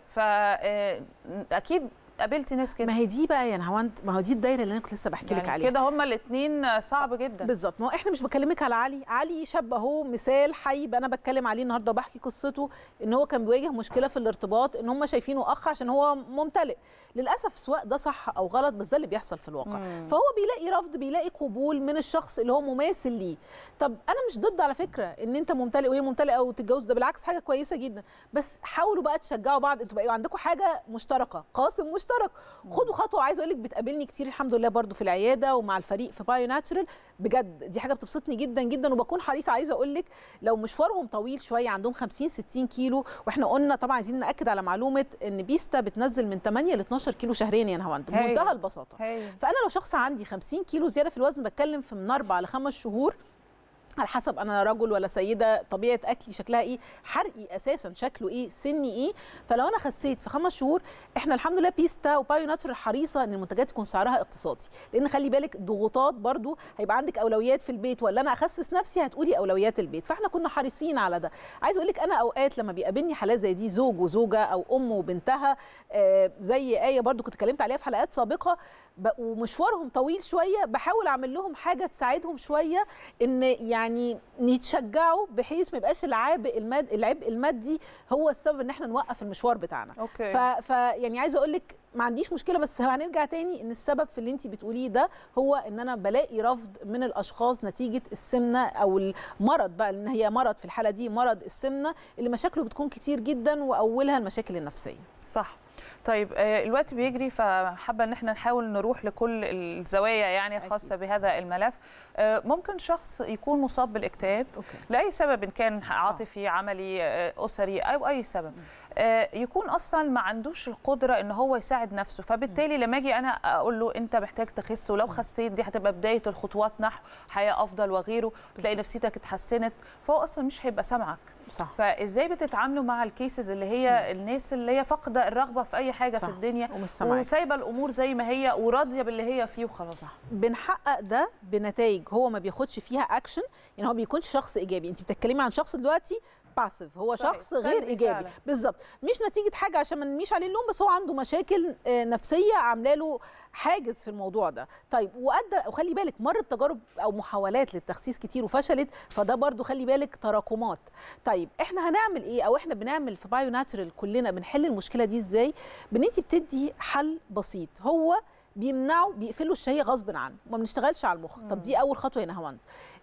فاكيد قابلتي ناس كده ما هي دي بقى يا نهاوند ما هو دي الدايره اللي انا كنت لسه بحكي لك يعني عليها كده هما الاثنين صعب جدا بالظبط ما هو احنا مش بكلمك على علي علي شاب اهو مثال حي بقى انا بتكلم عليه النهارده وبحكي قصته ان هو كان بيواجه مشكله في الارتباط ان هم شايفينه اخ عشان هو ممتلئ للاسف سواء ده صح او غلط بس ده اللي بيحصل في الواقع مم. فهو بيلاقي رفض بيلاقي قبول من الشخص اللي هو مماثل ليه طب انا مش ضد على فكره ان انت ممتلئ وهي ممتلئه وتتجوز ده بالعكس حاجه كويسه جدا بس حاولوا بقى تشجعوا بعض انتوا بقى عندكم حاجه مشتركه قاسم مشترك خدوا خطوه عايزه اقول لك بتقابلني كتير الحمد لله برضو في العياده ومع الفريق في بايو ناتشرال بجد دي حاجه بتبسطني جدا جدا وبكون حريصه عايزه اقول لك لو مشوارهم طويل شويه عندهم 50 60 كيلو واحنا قلنا طبعا عايزين ناكد على معلومه ان بيستا بتنزل من 8 ل 12 كيلو شهريا يا نهاوند هايل. بمنتهى البساطه هايل. فانا لو شخص عندي 50 كيلو زياده في الوزن بتكلم في من اربع لخمس شهور على حسب انا رجل ولا سيده طبيعه اكلي شكلها ايه حرقي اساسا شكله ايه سني ايه فلو انا خسيت في خمس شهور احنا الحمد لله بيستا وبايو ناتشورال حريصه ان المنتجات يكون سعرها اقتصادي لان خلي بالك ضغوطات برضو هيبقى عندك اولويات في البيت ولا انا اخسس نفسي هتقولي اولويات البيت فاحنا كنا حريصين على ده عايز اقول لك انا اوقات لما بيقابلني حالات زي دي زوج وزوجه او ام وبنتها آه زي ايه برضو كنت اتكلمت عليها في حلقات سابقه ب- ومشوارهم طويل شويه بحاول اعمل لهم حاجه تساعدهم شويه ان يعني يتشجعوا بحيث ما يبقاش العبء الماد العبء المادي هو السبب ان احنا نوقف المشوار بتاعنا أوكي. ف... ف يعني عايزه اقول لك ما عنديش مشكله بس هنرجع تاني ان السبب في اللي انت بتقوليه ده هو ان انا بلاقي رفض من الاشخاص نتيجه السمنه او المرض بقى لان هي مرض في الحاله دي مرض السمنه اللي مشاكله بتكون كتير جدا واولها المشاكل النفسيه صح طيب آه، الوقت بيجري فحابه ان احنا نحاول نروح لكل الزوايا يعني الخاصه بهذا الملف آه، ممكن شخص يكون مصاب بالاكتئاب أوكي. لاي سبب إن كان عاطفي عملي آه، اسري او اي سبب آه، يكون اصلا ما عندوش القدره ان هو يساعد نفسه فبالتالي لما اجي انا اقول له انت محتاج تخس ولو خسيت دي هتبقى بدايه الخطوات نحو حياه افضل وغيره تلاقي نفسيتك اتحسنت فهو اصلا مش هيبقى سامعك صح فازاي بتتعاملوا مع الكيسز اللي هي الناس اللي هي فاقده الرغبه في اي حاجه صح. في الدنيا ومش سامعاك. وسايبه الامور زي ما هي وراضيه باللي هي فيه وخلاص صح. بنحقق ده بنتائج هو ما بياخدش فيها اكشن يعني هو ما بيكونش شخص ايجابي انت بتتكلمي عن شخص دلوقتي باسيف هو صحيح. شخص غير سلبي ايجابي فعلا. بالظبط مش نتيجه حاجه عشان ما نرميش عليه اللوم بس هو عنده مشاكل آه، نفسيه عامله له حاجز في الموضوع ده طيب وادى وخلي بالك مر بتجارب او محاولات للتخسيس كتير وفشلت فده برضو خلي بالك تراكمات طيب احنا هنعمل ايه او احنا بنعمل في بايو ناتشرال كلنا بنحل المشكله دي ازاي بان انت بتدي حل بسيط هو بيمنعوا بيقفلوا الشهيه غصب عنه ما بنشتغلش على المخ طب دي اول خطوه هنا هوند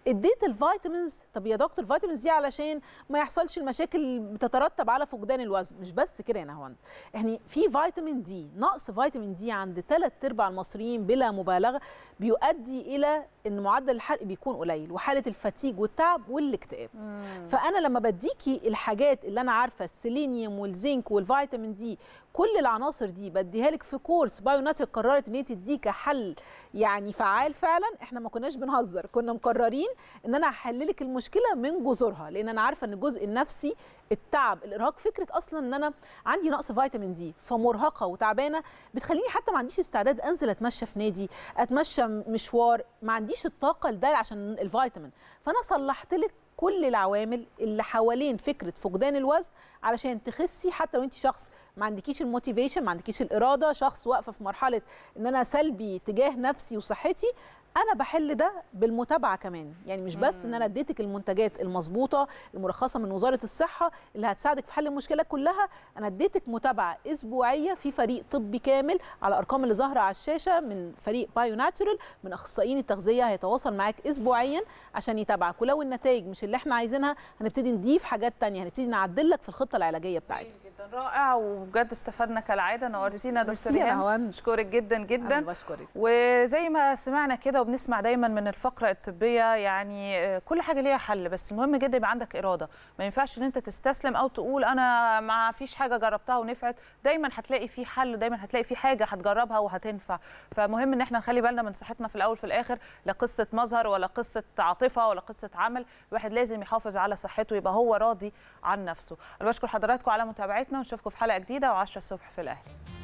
اديت الفيتامينز طب يا دكتور الفيتامينز دي علشان ما يحصلش المشاكل اللي بتترتب على فقدان الوزن مش بس كده يا نهاوند يعني في فيتامين دي نقص فيتامين دي عند ثلاث ارباع المصريين بلا مبالغه بيؤدي الى ان معدل الحرق بيكون قليل وحاله الفتيج والتعب والاكتئاب فانا لما بديكي الحاجات اللي انا عارفه السيلينيوم والزنك والفيتامين دي كل العناصر دي بديها لك في كورس بايوناتيك قررت ان هي تديك حل يعني فعال فعلا احنا ما كناش بنهزر كنا مقررين ان انا هحل لك المشكله من جذورها لان انا عارفه ان الجزء النفسي التعب الارهاق فكره اصلا ان انا عندي نقص فيتامين دي فمرهقه وتعبانه بتخليني حتى ما عنديش استعداد انزل اتمشى في نادي اتمشى مشوار ما عنديش الطاقه لده عشان الفيتامين فانا صلحت لك كل العوامل اللي حوالين فكره فقدان الوزن علشان تخسي حتى لو انت شخص ما عندكيش الموتيفيشن ما عندكيش الاراده شخص واقفه في مرحله ان انا سلبي تجاه نفسي وصحتي انا بحل ده بالمتابعه كمان يعني مش بس ان انا اديتك المنتجات المظبوطه المرخصه من وزاره الصحه اللي هتساعدك في حل المشكله كلها انا اديتك متابعه اسبوعيه في فريق طبي كامل على الارقام اللي ظاهره على الشاشه من فريق بايو ناتشورال من اخصائيين التغذيه هيتواصل معاك اسبوعيا عشان يتابعك ولو النتائج مش اللي احنا عايزينها هنبتدي نضيف حاجات تانية هنبتدي نعدل لك في الخطه العلاجيه بتاعتك جدا رائع وبجد استفدنا كالعاده نورتينا يا دكتور ميرسي يا ريهام نهاوند. بشكرك جدا جدا أنا بشكرك وزي ما سمعنا كده وبنسمع دايما من الفقره الطبيه يعني آه، كل حاجه ليها حل بس مهم جدا يبقى عندك اراده ما ينفعش ان انت تستسلم او تقول انا ما فيش حاجه جربتها ونفعت دايما هتلاقي في حل دايما هتلاقي في حاجه هتجربها وهتنفع فمهم ان احنا نخلي بالنا من صحتنا في الاول في الاخر لا قصه مظهر ولا قصه عاطفه ولا قصه عمل الواحد لازم يحافظ على صحته يبقى هو راضي عن نفسه انا بشكر حضراتكم على متابعتنا ونشوفكم في حلقه جديده و10 الصبح في الاهلي